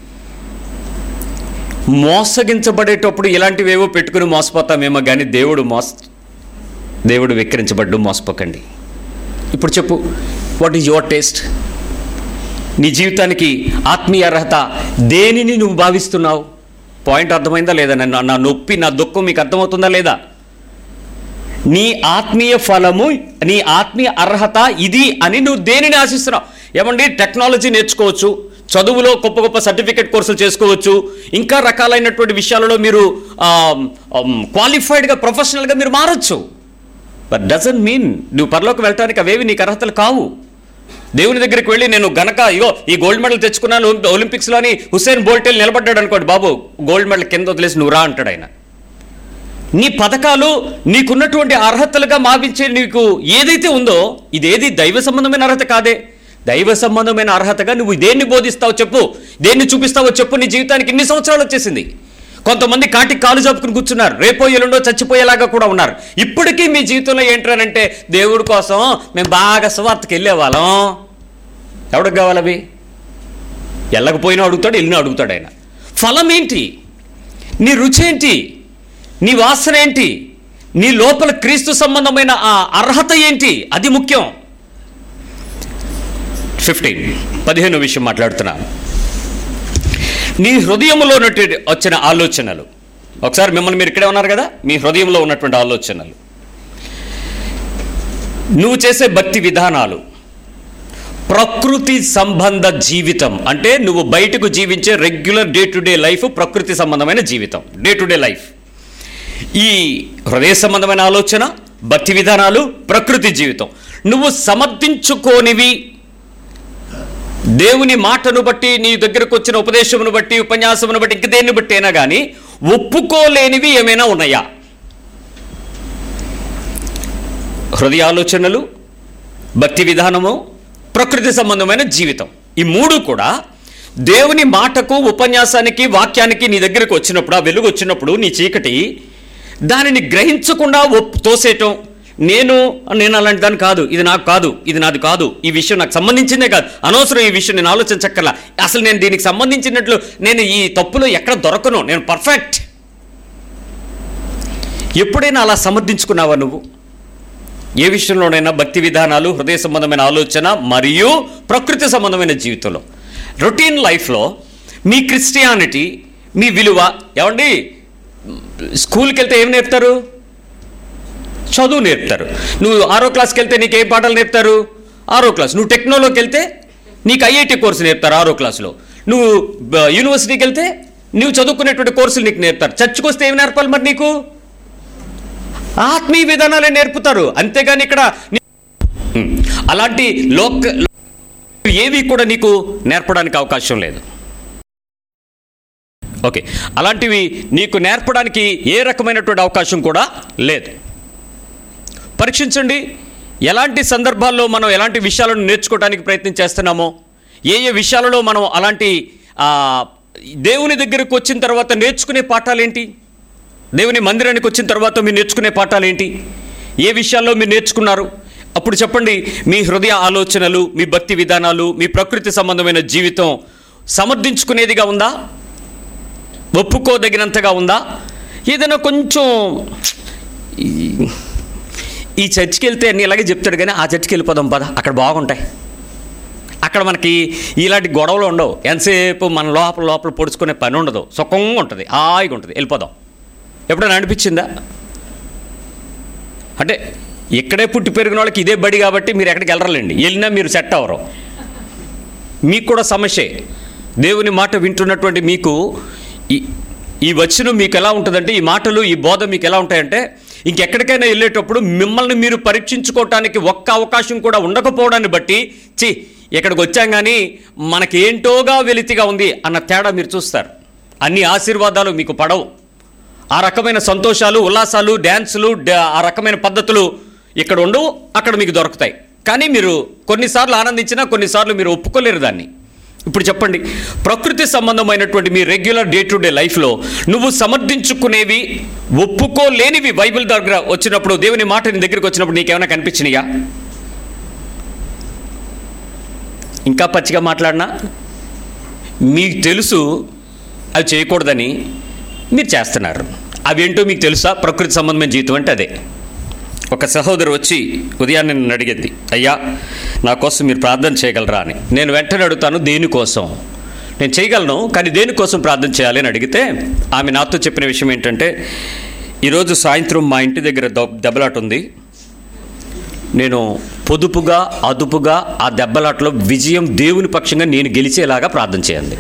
మోసగించబడేటప్పుడు ఇలాంటివేవో పెట్టుకుని మోసపోతామేమో కానీ దేవుడు మోస దేవుడు విక్రించబడ్డు మోసపోకండి ఇప్పుడు చెప్పు వాట్ ఈజ్ యువర్ టేస్ట్ నీ జీవితానికి ఆత్మీయ అర్హత దేనిని నువ్వు భావిస్తున్నావు పాయింట్ అర్థమైందా లేదా నన్ను నా నొప్పి నా దుఃఖం మీకు అర్థమవుతుందా లేదా నీ ఆత్మీయ ఫలము నీ ఆత్మీయ అర్హత ఇది అని నువ్వు దేనిని ఆశిస్తున్నావు ఏమండి టెక్నాలజీ నేర్చుకోవచ్చు చదువులో గొప్ప గొప్ప సర్టిఫికేట్ కోర్సులు చేసుకోవచ్చు ఇంకా రకాలైనటువంటి విషయాలలో మీరు క్వాలిఫైడ్గా ప్రొఫెషనల్గా మీరు మారచ్చు బట్ డజన్ మీన్ నువ్వు పరలోకి వెళ్ళటానికి అవేవి నీకు అర్హతలు కావు దేవుని దగ్గరికి వెళ్ళి నేను గనక ఇగో ఈ గోల్డ్ మెడల్ తెచ్చుకున్నాను ఒలింపిక్స్లో అని హుసేన్ బోల్టేల్ నిలబడ్డాడు అనుకోండి బాబు గోల్డ్ మెడల్ కింద వదిలేసి నువ్వు రా అంటాడు ఆయన నీ పథకాలు నీకున్నటువంటి అర్హతలుగా మావించే నీకు ఏదైతే ఉందో ఇదేది దైవ సంబంధమైన అర్హత కాదే దైవ సంబంధమైన అర్హతగా నువ్వు దేన్ని బోధిస్తావో చెప్పు దేన్ని చూపిస్తావో చెప్పు నీ జీవితానికి ఇన్ని సంవత్సరాలు వచ్చేసింది కొంతమంది కాటికి కాలు చాపుకుని కూర్చున్నారు రేపో ఎల్లుండో చచ్చిపోయేలాగా కూడా ఉన్నారు ఇప్పటికీ మీ జీవితంలో ఏంటనంటే దేవుడి కోసం మేము బాగా సువార్తకి వెళ్ళేవాళ్ళం ఎవడికి కావాలి అవి వెళ్ళకపోయినా అడుగుతాడు వెళ్ళినా అడుగుతాడు ఆయన ఫలం ఏంటి నీ రుచి ఏంటి నీ వాసన ఏంటి నీ లోపల క్రీస్తు సంబంధమైన ఆ అర్హత ఏంటి అది ముఖ్యం ఫిఫ్టీన్ పదిహేను విషయం మాట్లాడుతున్నాను నీ హృదయంలో ఉన్నటువంటి వచ్చిన ఆలోచనలు ఒకసారి మిమ్మల్ని మీరు ఇక్కడే ఉన్నారు కదా మీ హృదయంలో ఉన్నటువంటి ఆలోచనలు నువ్వు చేసే భక్తి విధానాలు ప్రకృతి సంబంధ జీవితం అంటే నువ్వు బయటకు జీవించే regular day to day life ప్రకృతి సంబంధమైన జీవితం డే టు డే లైఫ్ ఈ హృదయ సంబంధమైన ఆలోచన భక్తి విధానాలు ప్రకృతి జీవితం నువ్వు సమర్థించుకోనివి దేవుని మాటను బట్టి నీ దగ్గరకు వచ్చిన ఉపదేశమును బట్టి ఉపన్యాసమును బట్టి ఇంక దేన్ని బట్టి అయినా కానీ ఒప్పుకోలేనివి ఏమైనా ఉన్నాయా హృదయ ఆలోచనలు భక్తి విధానము ప్రకృతి సంబంధమైన జీవితం ఈ మూడు కూడా దేవుని మాటకు ఉపన్యాసానికి వాక్యానికి నీ దగ్గరకు వచ్చినప్పుడు ఆ వెలుగు వచ్చినప్పుడు నీ చీకటి దానిని గ్రహించకుండా ఒప్ తోసేయటం నేను నేను అలాంటి దాన్ని కాదు ఇది నాకు కాదు ఇది నాది కాదు ఈ విషయం నాకు సంబంధించిందే కాదు అనవసరం ఈ విషయం నేను ఆలోచించక్కర్లా అసలు నేను దీనికి సంబంధించినట్లు నేను ఈ తప్పులో ఎక్కడ దొరకను నేను పర్ఫెక్ట్ ఎప్పుడైనా అలా సమర్థించుకున్నావా నువ్వు ఏ విషయంలోనైనా భక్తి విధానాలు హృదయ సంబంధమైన ఆలోచన మరియు ప్రకృతి సంబంధమైన జీవితంలో రొటీన్ లైఫ్లో మీ క్రిస్టియానిటీ మీ విలువ ఏమండి స్కూల్కి వెళ్తే ఏం నేర్పుతారు చదువు నేర్పుతారు నువ్వు ఆరో క్లాస్కి వెళ్తే నీకు ఏ పాఠాలు నేర్పుతారు ఆరో క్లాస్ నువ్వు టెక్నాలోకి వెళ్తే నీకు ఐఐటి కోర్సు నేర్పుతారు ఆరో క్లాస్లో నువ్వు బ- యూనివర్సిటీకి వెళ్తే నువ్వు చదువుకునేటువంటి కోర్సులు నీకు నేర్పుతారు చర్చికి వస్తే ఏం నేర్పాలి మరి నీకు ఆత్మీయ విధానాలే నేర్పుతారు అంతేగాని ఇక్కడ నీ- హ్మ్. అలాంటి లోక ఏవి కూడా నీకు నేర్పడానికి అవకాశం లేదు ఓకే అలాంటివి నీకు నేర్పడానికి ఏ రకమైనటువంటి అవకాశం కూడా లేదు పరీక్షించండి ఎలాంటి సందర్భాల్లో మనం ఎలాంటి విషయాలను నేర్చుకోవడానికి ప్రయత్నం చేస్తున్నామో ఏ ఏ విషయాలలో మనం అలాంటి ఆ, దేవుని దగ్గరకు వచ్చిన తర్వాత నేర్చుకునే పాఠాలు ఏంటి దేవుని మందిరానికి వచ్చిన తర్వాత మీరు నేర్చుకునే పాఠాలు ఏంటి ఏ విషయాల్లో మీరు నేర్చుకున్నారు అప్పుడు చెప్పండి మీ హృదయ ఆలోచనలు మీ భక్తి విధానాలు మీ ప్రకృతి సంబంధమైన జీవితం సమర్థించుకునేదిగా ఉందా ఒప్పుకోదగినంతగా ఉందా ఏదైనా కొంచెం ఈ- ఈ చర్చికి వెళ్తే అన్ని ఇలాగే చెప్తాడు కానీ ఆ చర్చికి వెళ్ళిపోదాం పద అక్కడ బాగుంటాయి అక్కడ మనకి ఇలాంటి గొడవలు ఉండవు ఎంతసేపు మన లోపల లోపల పొడుచుకునే పని ఉండదు సుఖంగా ఉంటుంది హాయిగా ఉంటుంది వెళ్ళిపోదాం ఎప్పుడైనా అనిపించిందా అంటే ఇక్కడే పుట్టి పెరిగిన వాళ్ళకి ఇదే బడి కాబట్టి మీరు ఎక్కడికి వెళ్ళరండి వెళ్ళినా మీరు సెట్ అవ్వరు మీకు కూడా సమస్యే దేవుని మాట వింటున్నటువంటి మీకు ఈ ఈ వచనం మీకు ఎలా ఉంటుందంటే ఈ మాటలు ఈ బోధ మీకు ఎలా ఉంటాయంటే ఇంకెక్కడికైనా వెళ్ళేటప్పుడు మిమ్మల్ని మీరు పరీక్షించుకోవటానికి ఒక్క అవకాశం కూడా ఉండకపోవడాన్ని బట్టి చి ఇక్కడికి వచ్చాం కానీ మనకేంటోగా వెలితిగా ఉంది అన్న తేడా మీరు చూస్తారు అన్ని ఆశీర్వాదాలు మీకు పడవు ఆ రకమైన సంతోషాలు ఉల్లాసాలు డ్యాన్సులు డా- ఆ రకమైన పద్ధతులు ఇక్కడ ఉండవు అక్కడ మీకు దొరుకుతాయి కానీ మీరు కొన్నిసార్లు ఆనందించినా కొన్నిసార్లు మీరు ఒప్పుకోలేరు దాన్ని ఇప్పుడు చెప్పండి ప్రకృతి సంబంధమైనటువంటి మీ రెగ్యులర్ డే టు డే లైఫ్లో నువ్వు సమర్థించుకునేవి ఒప్పుకోలేనివి బైబిల్ దగ్గర వచ్చినప్పుడు దేవుని మాట నీ దగ్గరికి వచ్చినప్పుడు నీకేమైనా కనిపించినాయా ఇంకా పచ్చిగా మాట్లాడినా మీకు తెలుసు అవి చేయకూడదని మీరు చేస్తున్నారు అవేంటో మీకు తెలుసా ప్రకృతి సంబంధమైన జీవితం అంటే అదే ఒక సహోదరు వచ్చి ఉదయాన్నే నన్ను అడిగింది అయ్యా నా కోసం మీరు ప్రార్థన చేయగలరా అని నేను వెంటనే అడుగుతాను దేనికోసం నేను చేయగలను కానీ దేనికోసం ప్రార్థన చేయాలి అని అడిగితే ఆమె నాతో చెప్పిన విషయం ఏంటంటే ఈరోజు సాయంత్రం మా ఇంటి దగ్గర దెబ్- దెబ్బలాట ఉంది నేను పొదుపుగా అదుపుగా ఆ దెబ్బలాటలో విజయం దేవుని పక్షంగా నేను గెలిచేలాగా ప్రార్థన చేయండి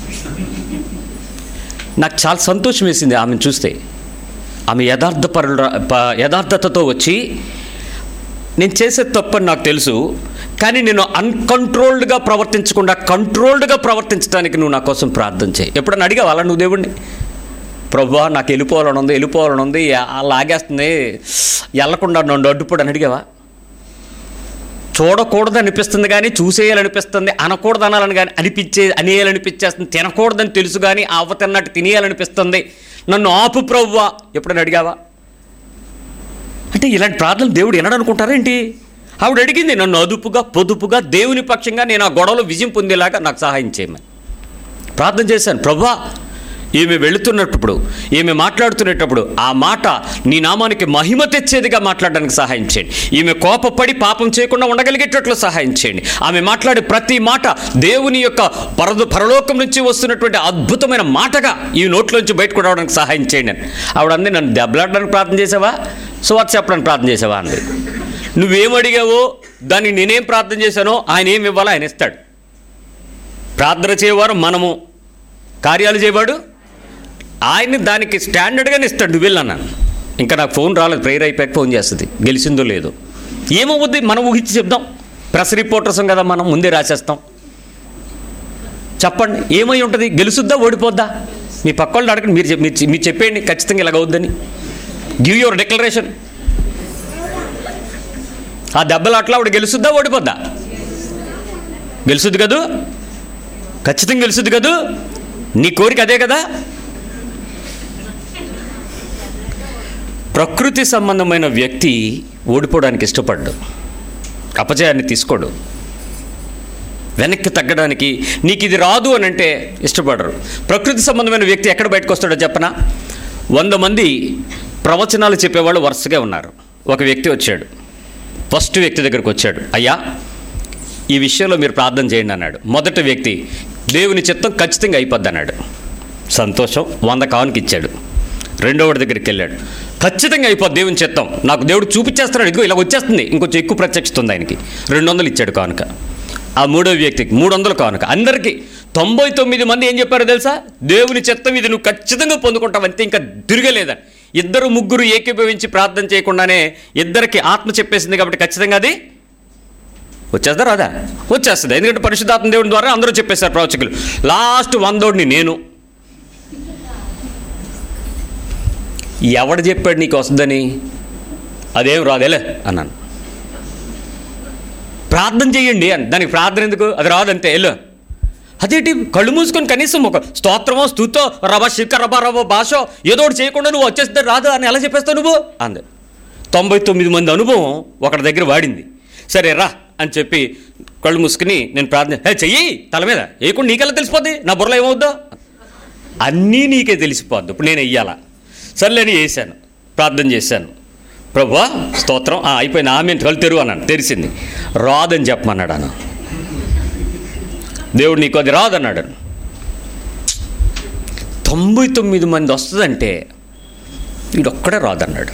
నాకు చాలా సంతోషం వేసింది ఆమెను చూస్తే ఆమె యథార్థ పరుల ప- యథార్థతతో వచ్చి నేను చేసే తప్పని నాకు తెలుసు కానీ నేను అన్కంట్రోల్డ్గా ప్రవర్తించకుండా కంట్రోల్డ్గా ప్రవర్తించడానికి నువ్వు నా కోసం ప్రార్థన చేయి ఎప్పుడన్నా అడిగావా అలా నువ్వు దేవుణ్ణి ప్రభా నాకు వెళ్ళిపోవాలని ఉంది వెళ్ళిపోవాలని ఉంది ఆ లాగేస్తుంది వెళ్ళకుండా నన్ను అడ్డుపడి అని అడిగావా చూడకూడదు అనిపిస్తుంది కానీ చూసేయాలనిపిస్తుంది అనకూడదు అనాలని కానీ అనిపించే అనేయాలనిపించేస్తుంది తినకూడదని తెలుసు కానీ అవ్వ తిన్నట్టు తినేయాలనిపిస్తుంది నన్ను ఆపు ప్రవ్వా ఎప్పుడైనా అడిగావా అంటే ఇలాంటి ప్రార్థనలు దేవుడు వినడనుకుంటారా ఏంటి ఆవిడ అడిగింది నన్ను అదుపుగా పొదుపుగా దేవుని పక్షంగా నేను ఆ గొడవలో విజయం పొందేలాగా నాకు సహాయం చేయమని ప్రార్థన చేశాను ప్రభా ఈమె వెళుతున్నప్పుడు ఈమె మాట్లాడుతున్నప్పుడు ఆ మాట నీ నామానికి మహిమ తెచ్చేదిగా మాట్లాడడానికి సహాయం చేయండి ఈమె కోపపడి పాపం చేయకుండా ఉండగలిగేటట్లు సహాయం చేయండి ఆమె మాట్లాడే ప్రతి మాట దేవుని యొక్క పరదు పరలోకం నుంచి వస్తున్నటువంటి అద్భుతమైన మాటగా ఈ నోట్లోంచి బయటకు రావడానికి సహాయం చేయండి అని ఆవిడ అంది నన్ను దెబ్బలాడడానికి ప్రార్థన చేసావా సువార్త చెప్పడానికి ప్రార్థన చేసావా అంది నువ్వేం అడిగావో దాన్ని నేనేం ప్రార్థన చేశానో ఆయన ఏం ఇవ్వాలో ఆయన ఇస్తాడు ప్రార్థన చేయవారు మనము కార్యాలు చేయవాడు ఆయన్ని దానికి స్టాండర్డ్గానే ఇస్తాడు నువ్వు వెళ్ళన్నాను ఇంకా నాకు ఫోన్ రాలేదు ప్రేయర్ అయిపోయాక ఫోన్ చేస్తుంది గెలిచిందో లేదో ఏమవుద్ది మనం ఊహించి చెప్దాం ప్రెస్ రిపోర్టర్స్ కదా మనం ముందే రాసేస్తాం చెప్పండి ఏమై ఉంటుంది గెలుసుద్దా ఓడిపోద్దా మీ పక్క వాళ్ళని అడగండి మీరు చెప్- మీరు చె- మీరు చెప్పేయండి ఖచ్చితంగా ఇలాగ అవుద్దని గివ్ యువర్ డిక్లరేషన్ ఆ దెబ్బలు అట్లా ఆవిడ గెలుసుద్దా ఓడిపోద్దా గెలుసుద్ది కదూ ఖచ్చితంగా గెలుసుద్ది కదూ నీ కోరిక అదే కదా ప్రకృతి సంబంధమైన వ్యక్తి ఓడిపోవడానికి ఇష్టపడ్డు అపజయాన్ని తీసుకోడు వెనక్కి తగ్గడానికి నీకు ఇది రాదు అని అంటే ఇష్టపడరు ప్రకృతి సంబంధమైన వ్యక్తి ఎక్కడ బయటకు వస్తాడో చెప్పనా వంద మంది ప్రవచనాలు చెప్పేవాళ్ళు వరుసగా ఉన్నారు ఒక వ్యక్తి వచ్చాడు ఫస్ట్ వ్యక్తి దగ్గరకు వచ్చాడు అయ్యా ఈ విషయంలో మీరు ప్రార్థన చేయండి అన్నాడు మొదటి వ్యక్తి దేవుని చిత్తం ఖచ్చితంగా అయిపోద్ది అన్నాడు సంతోషం వంద కానుక ఇచ్చాడు రెండోవాడి దగ్గరికి వెళ్ళాడు ఖచ్చితంగా అయిపోద్ది దేవుని చిత్తం నాకు దేవుడు చూపించేస్తున్నాడు ఇదిగో ఇలా వచ్చేస్తుంది ఇంకొంచెం ఎక్కువ ప్రత్యక్షత ఉంది ఆయనకి రెండు వందలు ఇచ్చాడు కానుక ఆ మూడో వ్యక్తికి మూడు వందలు కానుక అందరికీ తొంభై తొమ్మిది మంది ఏం చెప్పారో తెలుసా దేవుని చిత్తం ఇది నువ్వు ఖచ్చితంగా పొందుకుంటావు అంతే ఇంకా తిరగలేదని ఇద్దరు ముగ్గురు ఏకీభవించి ప్రార్థన చేయకుండానే ఇద్దరికి ఆత్మ చెప్పేసింది కాబట్టి ఖచ్చితంగా అది వచ్చేస్తా రాదా వచ్చేస్తుంది ఎందుకంటే పరిశుద్ధాత్మ దేవుని ద్వారా అందరూ చెప్పేశారు ప్రవచకులు లాస్ట్ వందోడిని నేను ఎవడు చెప్పాడు నీకు వస్తుందని అదేం రాదేలే అన్నాను ప్రార్థన చేయండి అని దానికి ప్రార్థన ఎందుకు అది రాదంతే వెళ్ళు అదేంటి కళ్ళు మూసుకొని కనీసం ఒక స్తోత్రమో స్థుతో రబ శిఖ రబ రబ భాష ఏదో ఒకటి చేయకుండా నువ్వు వచ్చేస్తే రాదు అని ఎలా చెప్పేస్తావు నువ్వు అంది తొంభై తొమ్మిది మంది అనుభవం ఒకటి దగ్గర వాడింది సరే రా అని చెప్పి కళ్ళు మూసుకుని నేను ప్రార్థన హే చెయ్యి తల మీద వేయకుండా నీకెలా తెలిసిపోద్ది నా బుర్రలో ఏమవుద్దో అన్నీ నీకే తెలిసిపోద్ది ఇప్పుడు నేను వెయ్యాలా సర్లేని వేసాను ప్రార్థన చేశాను ప్రభా స్తోత్రం ఆ, అయిపోయింది ఆమె కళ్ళు తెరువు అన్నాను తెరిసింది రాదని చెప్పమన్నాడు అన్న దేవుడు నీకు అది రాదన్నాడు తొంభై తొమ్మిది మంది వస్తుందంటే వీడొక్కడే రాదన్నాడు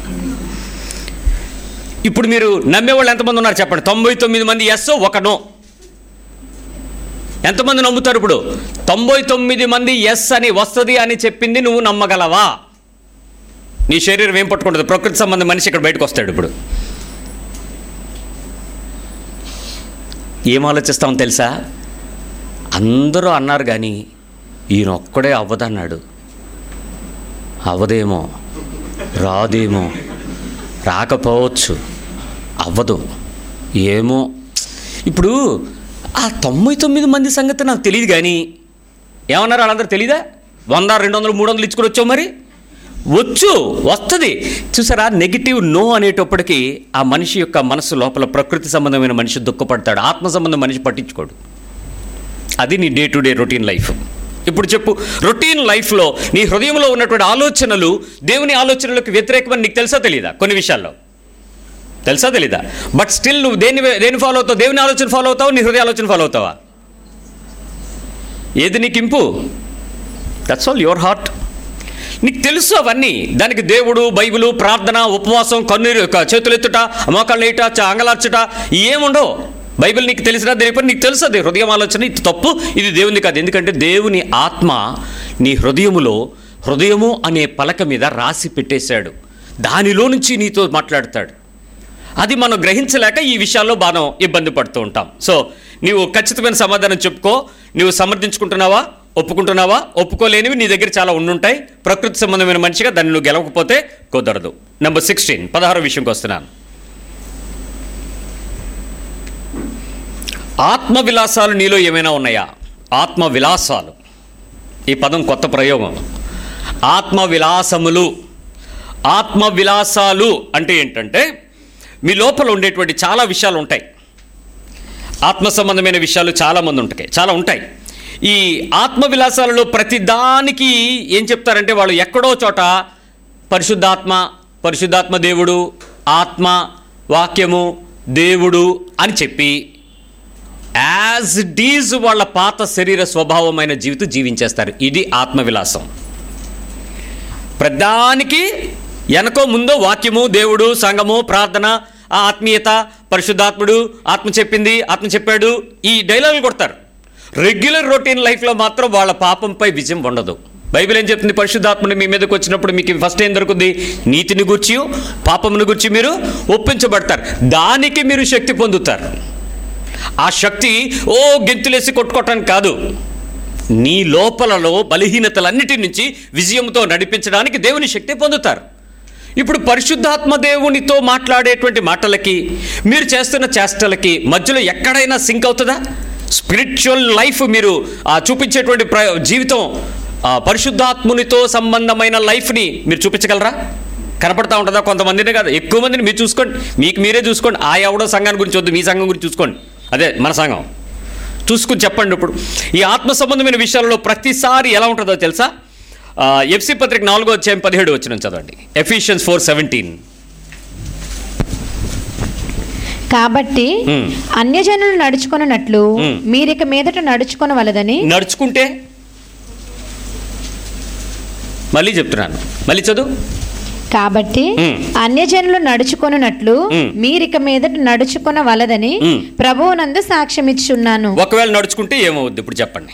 ఇప్పుడు మీరు నమ్మేవాళ్ళు ఎంతమంది ఉన్నారు చెప్పండి తొంభై తొమ్మిది మంది ఎస్ ఒక నో ఎంతమంది నమ్ముతారు ఇప్పుడు తొంభై తొమ్మిది మంది ఎస్ అని వస్తుంది అని చెప్పింది నువ్వు నమ్మగలవా నీ శరీరం ఏం పట్టుకుంటుంది ప్రకృతి సంబంధం మనిషి ఇక్కడ బయటకు వస్తాడు ఇప్పుడు ఏం ఆలోచిస్తామో తెలుసా అందరూ అన్నారు కానీ ఈయన ఒక్కడే అవ్వదన్నాడు అవ్వదేమో రాదేమో రాకపోవచ్చు అవ్వదు ఏమో ఇప్పుడు ఆ తొంభై తొమ్మిది మంది సంగతి నాకు తెలియదు కానీ ఏమన్నారు వాళ్ళందరూ తెలీదా వంద రెండు వందలు మూడు వందలు ఇచ్చుకొని వచ్చావు మరి వచ్చు వస్తుంది చూసారా నెగిటివ్ నో అనేటప్పటికీ ఆ మనిషి యొక్క మనసు లోపల ప్రకృతి సంబంధమైన మనిషి దుఃఖపడతాడు ఆత్మ సంబంధం మనిషి పట్టించుకోడు అది నీ day to day routine life ఇప్పుడు చెప్పు రొటీన్ లైఫ్లో నీ హృదయంలో ఉన్నటువంటి ఆలోచనలు దేవుని ఆలోచనలకు వ్యతిరేకమని నీకు తెలుసా తెలీదా కొన్ని విషయాల్లో తెలుసా తెలీదా బట్ స్టిల్ నువ్వు దేని దేని ఫాలో అవుతావు దేవుని ఆలోచన ఫాలో అవుతావు నీ హృదయ ఆలోచన ఫాలో అవుతావా ఏది నీకు ఇంపు దట్స్ ఆల్ యువర్ హార్ట్ నీకు తెలుసు అవన్నీ దానికి దేవుడు బైబిలు ప్రార్థన ఉపవాసం కన్నీరు క- చేతులు ఎత్తుట మోకాళ్ళు వేయట చ- అంగలార్చుట ఏముండవు బైబిల్ నీకు తెలిసినా దేని పని నీకు తెలుసు అది హృదయం ఆలోచన ఇది తప్పు ఇది దేవుని కాదు ఎందుకంటే దేవుని ఆత్మ నీ హృదయములో హృదయము అనే పలక మీద రాసి పెట్టేశాడు దానిలో నుంచి నీతో మాట్లాడతాడు అది మనం గ్రహించలేక ఈ విషయాల్లో బాగా ఇబ్బంది పడుతూ ఉంటాం సో నీవు ఖచ్చితమైన సమాధానం చెప్పుకో నీవు సమర్థించుకుంటున్నావా ఒప్పుకుంటున్నావా ఒప్పుకోలేనివి నీ దగ్గర చాలా ఉండుంటాయి ప్రకృతి సంబంధమైన మనిషిగా దాన్ని నువ్వు గెలవకపోతే కుదరదు నెంబర్ సిక్స్టీన్ పదహారు విషయంకి వస్తున్నాను ఆత్మ విలాసాలు నీలో ఏమైనా ఉన్నాయా ఆత్మ విలాసాలు ఈ పదం కొత్త ప్రయోగం ఆత్మ విలాసములు ఆత్మ విలాసాలు అంటే ఏంటంటే మీ లోపల ఉండేటువంటి చాలా విషయాలు ఉంటాయి ఆత్మ సంబంధమైన విషయాలు చాలామంది ఉంటాయి చాలా ఉంటాయి ఈ ఆత్మ విలాసాలలో ప్రతి దానికి ఏం చెప్తారంటే వాళ్ళు ఎక్కడో చోట పరిశుద్ధాత్మ పరిశుద్ధాత్మ దేవుడు ఆత్మ వాక్యము దేవుడు అని చెప్పి యాజ్ డీజ్ వాళ్ళ పాత శరీర స్వభావమైన జీవితం జీవించేస్తారు ఇది ఆత్మవిలాసం ప్రధానికి వెనకో ముందో వాక్యము దేవుడు సంఘము ప్రార్థన ఆ ఆత్మీయత పరిశుద్ధాత్ముడు ఆత్మ చెప్పింది ఆత్మ చెప్పాడు ఈ డైలాగులు కొడతారు రెగ్యులర్ రొటీన్ లైఫ్లో మాత్రం వాళ్ళ పాపంపై విజయం ఉండదు బైబిల్ ఏం చెప్తుంది పరిశుద్ధాత్మని మీ మీదకి వచ్చినప్పుడు మీకు ఫస్ట్ ఏం దొరుకుతుంది నీతిని గుర్చి పాపమును గుర్చి మీరు ఒప్పించబడతారు దానికి మీరు శక్తి పొందుతారు ఆ శక్తి ఓ గెంతులేసి కొట్టుకోవటానికి కాదు నీ లోపలలో బలహీనతలన్నిటి నుంచి విజయంతో నడిపించడానికి దేవుని శక్తి పొందుతారు ఇప్పుడు పరిశుద్ధాత్మ దేవునితో మాట్లాడేటువంటి మాటలకి మీరు చేస్తున్న చేష్టలకి మధ్యలో ఎక్కడైనా సింక్ అవుతుందా స్పిరిచువల్ లైఫ్ మీరు ఆ, చూపించేటువంటి ప్ర జీవితం ఆ, పరిశుద్ధాత్మునితో సంబంధమైన లైఫ్ని మీరు చూపించగలరా కనపడతా ఉంటుందా కొంతమందినే కాదు ఎక్కువ మందిని మీరు చూసుకోండి మీకు మీరే చూసుకోండి ఆ ఎవడో సంఘాన్ని గురించి వద్దు మీ సంఘం గురించి చూసుకోండి అదే మన సంఘం చూసుకుని చెప్పండి ఇప్పుడు ఈ ఆత్మ సంబంధమైన విషయాలలో ప్రతిసారి ఎలా ఉంటుందో తెలుసా ఆ, ఎఫ్సి పత్రిక నాలుగో అధ్యాయం పదిహేడు వచ్చిన చదవండి ఎఫిషియన్స్ ఫోర్ సెవెంటీన్ కాబట్టి మ్. అన్యజనులు నడుచుకొనున్నట్లు మ్. మీరిక మీదట నడుచుకొనవలదని నడుచుకుంటే మళ్ళీ చెప్తున్నాను మళ్ళీ చదువు కాబట్టి మ్. అన్యజనులు నడుచుకొనున్నట్లు మ్. మీరిక మీదట నడుచుకొనవలదని మ్. ప్రభువునందు సాక్ష్యం ఇచ్చున్నాను ఒకవేళ నడుచుకుంటే ఏమవుద్ది ఇప్పుడు చెప్పండి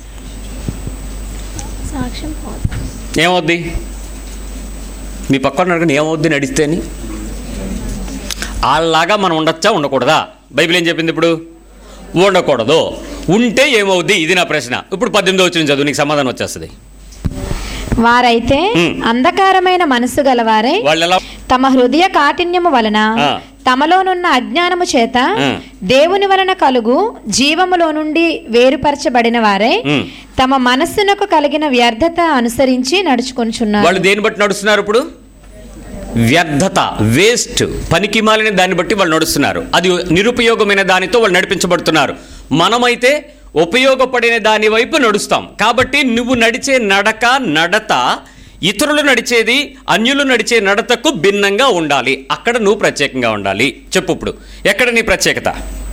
సాక్ష్యం ఏమవుద్ది మీ పక్కన అడగండి ఏమవుద్ది నడిస్తే అని వాళ్ళలాగా మనం ఉండొచ్చా ఉండకూడదా బైబిల్ ఏం చెప్పింది ఇప్పుడు ఉండకూడదు ఉంటే ఏమవుద్ది ఇది నా ప్రశ్న ఇప్పుడు పద్దెనిమిది వచ్చిన చదువు నీకు సమాధానం వచ్చేస్తుంది వారైతే మ్. అంధకారమైన మనసు గలవారై వాళ్ళు ఎలా తమ హృదయ కాఠిన్యము వలన ఆ. తమలోనున్న అజ్ఞానము చేత ఆ. దేవుని వలన కలుగు జీవములో నుండి వేరుపరచబడిన వారై మ్. తమ మనస్సునకు కలిగిన వ్యర్థత అనుసరించి నడుచుకొనుచున్నారు వాళ్ళు దేన్ని బట్టి నడుస్తున్నారు ఇప్పుడు వ్యర్థత వేస్ట్ పనికి మాలిన దాన్ని బట్టి వాళ్ళు నడుస్తున్నారు అది నిరుపయోగమైన దానితో వాళ్ళు నడిపించబడుతున్నారు మనమైతే ఉపయోగపడిన దాని వైపు నడుస్తాం కాబట్టి నువ్వు నడిచే నడక నడత ఇతరులు నడిచేది అన్యులు నడిచే నడతకు భిన్నంగా ఉండాలి అక్కడ నువ్వు ప్రత్యేకంగా ఉండాలి చెప్పు ఇప్పుడు ఎక్కడ నీ ప్రత్యేకత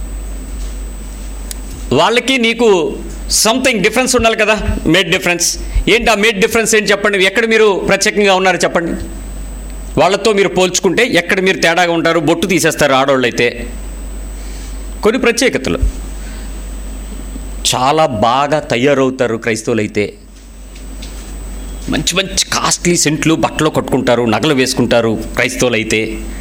వాళ్ళకి నీకు సంథింగ్ డిఫరెన్స్ ఉండాలి కదా మేడ్ డిఫరెన్స్ ఏంటి ఆ మేడ్ డిఫరెన్స్ ఏంటి చెప్పండి ఎక్కడ మీరు ప్రత్యేకంగా ఉన్నారు చెప్పండి వాళ్ళతో మీరు పోల్చుకుంటే ఎక్కడ మీరు తేడాగా ఉంటారు బొట్టు తీసేస్తారు ఆడవాళ్ళు అయితే కొన్ని ప్రత్యేకతలు చాలా బాగా తయారవుతారు క్రైస్తవులు అయితే మంచి మంచి కాస్ట్లీ సెంట్లు బట్టలు కట్టుకుంటారు నగలు వేసుకుంటారు క్రైస్తవులు అయితే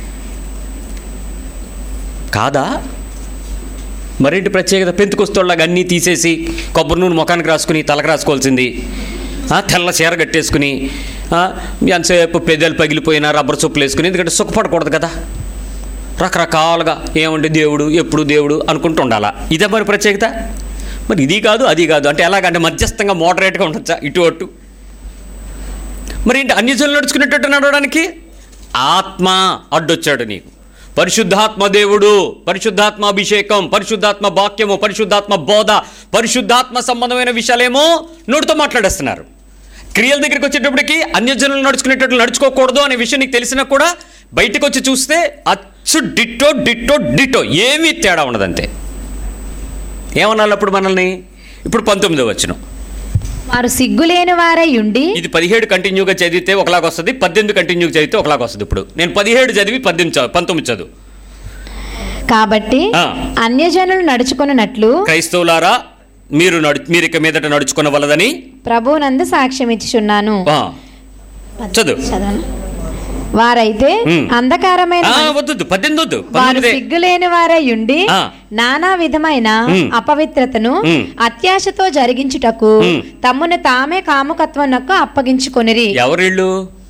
కాదా మరేంటి ప్రత్యేకత పెంతుకొస్తోళ్ళగా అన్నీ తీసేసి కొబ్బరి నూనె ముఖానికి రాసుకుని తలకు రాసుకోవాల్సింది ఆ, తెల్ల చీర కట్టేసుకుని ఆ, ఎంతసేపు పెద్దలు పగిలిపోయినా రబ్బర్ చొప్పులు వేసుకుని ఎందుకంటే సుఖపడకూడదు కదా రకరకాలుగా ఏమంటే దేవుడు ఎప్పుడు దేవుడు అనుకుంటూ ఉండాలా ఇదే మరి ప్రత్యేకత మరి ఇది కాదు అది కాదు అంటే ఎలాగంటే మధ్యస్థంగా మోడరేట్గా ఉండొచ్చా ఇటు అటు మరి ఏంటి అన్ని జనులు నడుచుకునేటట్టు నడవడానికి ఆత్మ అడ్డొచ్చాడు నీకు పరిశుద్ధాత్మ దేవుడు పరిశుద్ధాత్మ అభిషేకం పరిశుద్ధాత్మ వాక్యము పరిశుద్ధాత్మ బోధ పరిశుద్ధాత్మ సంబంధమైన విషయాలేమో నోటితో మాట్లాడేస్తున్నారు క్రియల దగ్గరికి వచ్చేటప్పటికి అన్యజనులు నడుచుకునేటట్లు నడుచుకోకూడదు అనే విషయం నీకు తెలిసినా కూడా బయటకు వచ్చి చూస్తే అచ్చు డిట్టో డిట్టో డిట్టో ఏమీ తేడా ఉండదంతే ఏమన్నాళ్ళు అప్పుడు మనల్ని ఇప్పుడు పంతొమ్మిదో వచ్చినాం వారు సిగ్గులేని వారై ఉండి ఇది పదిహేడు కంటిన్యూగా చదివితే ఒకలాగా వస్తుంది పద్దెనిమిది కంటిన్యూగా చదివితే ఒకలాగా వస్తుంది ఇప్పుడు నేను పదిహేడు చదివి పద్దెనిమిది చదువు పంతొమ్మిది చదువు కాబట్టి ఆ. అన్యజనులు నడుచుకున్నట్లు క్రైస్తవులారా మీరు నడు మీరు ఇక మీదట నడుచుకున్న వలదని ప్రభువునందు సాక్ష్యం ఇచ్చుచున్నాను ఆ, చదువు చదవనా? వారైతే ఉమ్. అంధకారమైన ఆ, మని- వద్దు పద్దెనిమిది వద్దు వారు పంతొమ్మిదే సిగ్గులేని వారై ఉండి ఆ. నానా విధమైన ఉమ్. అపవిత్రతను ఉమ్. అత్యాశతో జరిగించుటకు ఉమ్. తమ్మును తామే కాముకత్వనకు అప్పగించుకొనిరి ఎవరిళ్ళు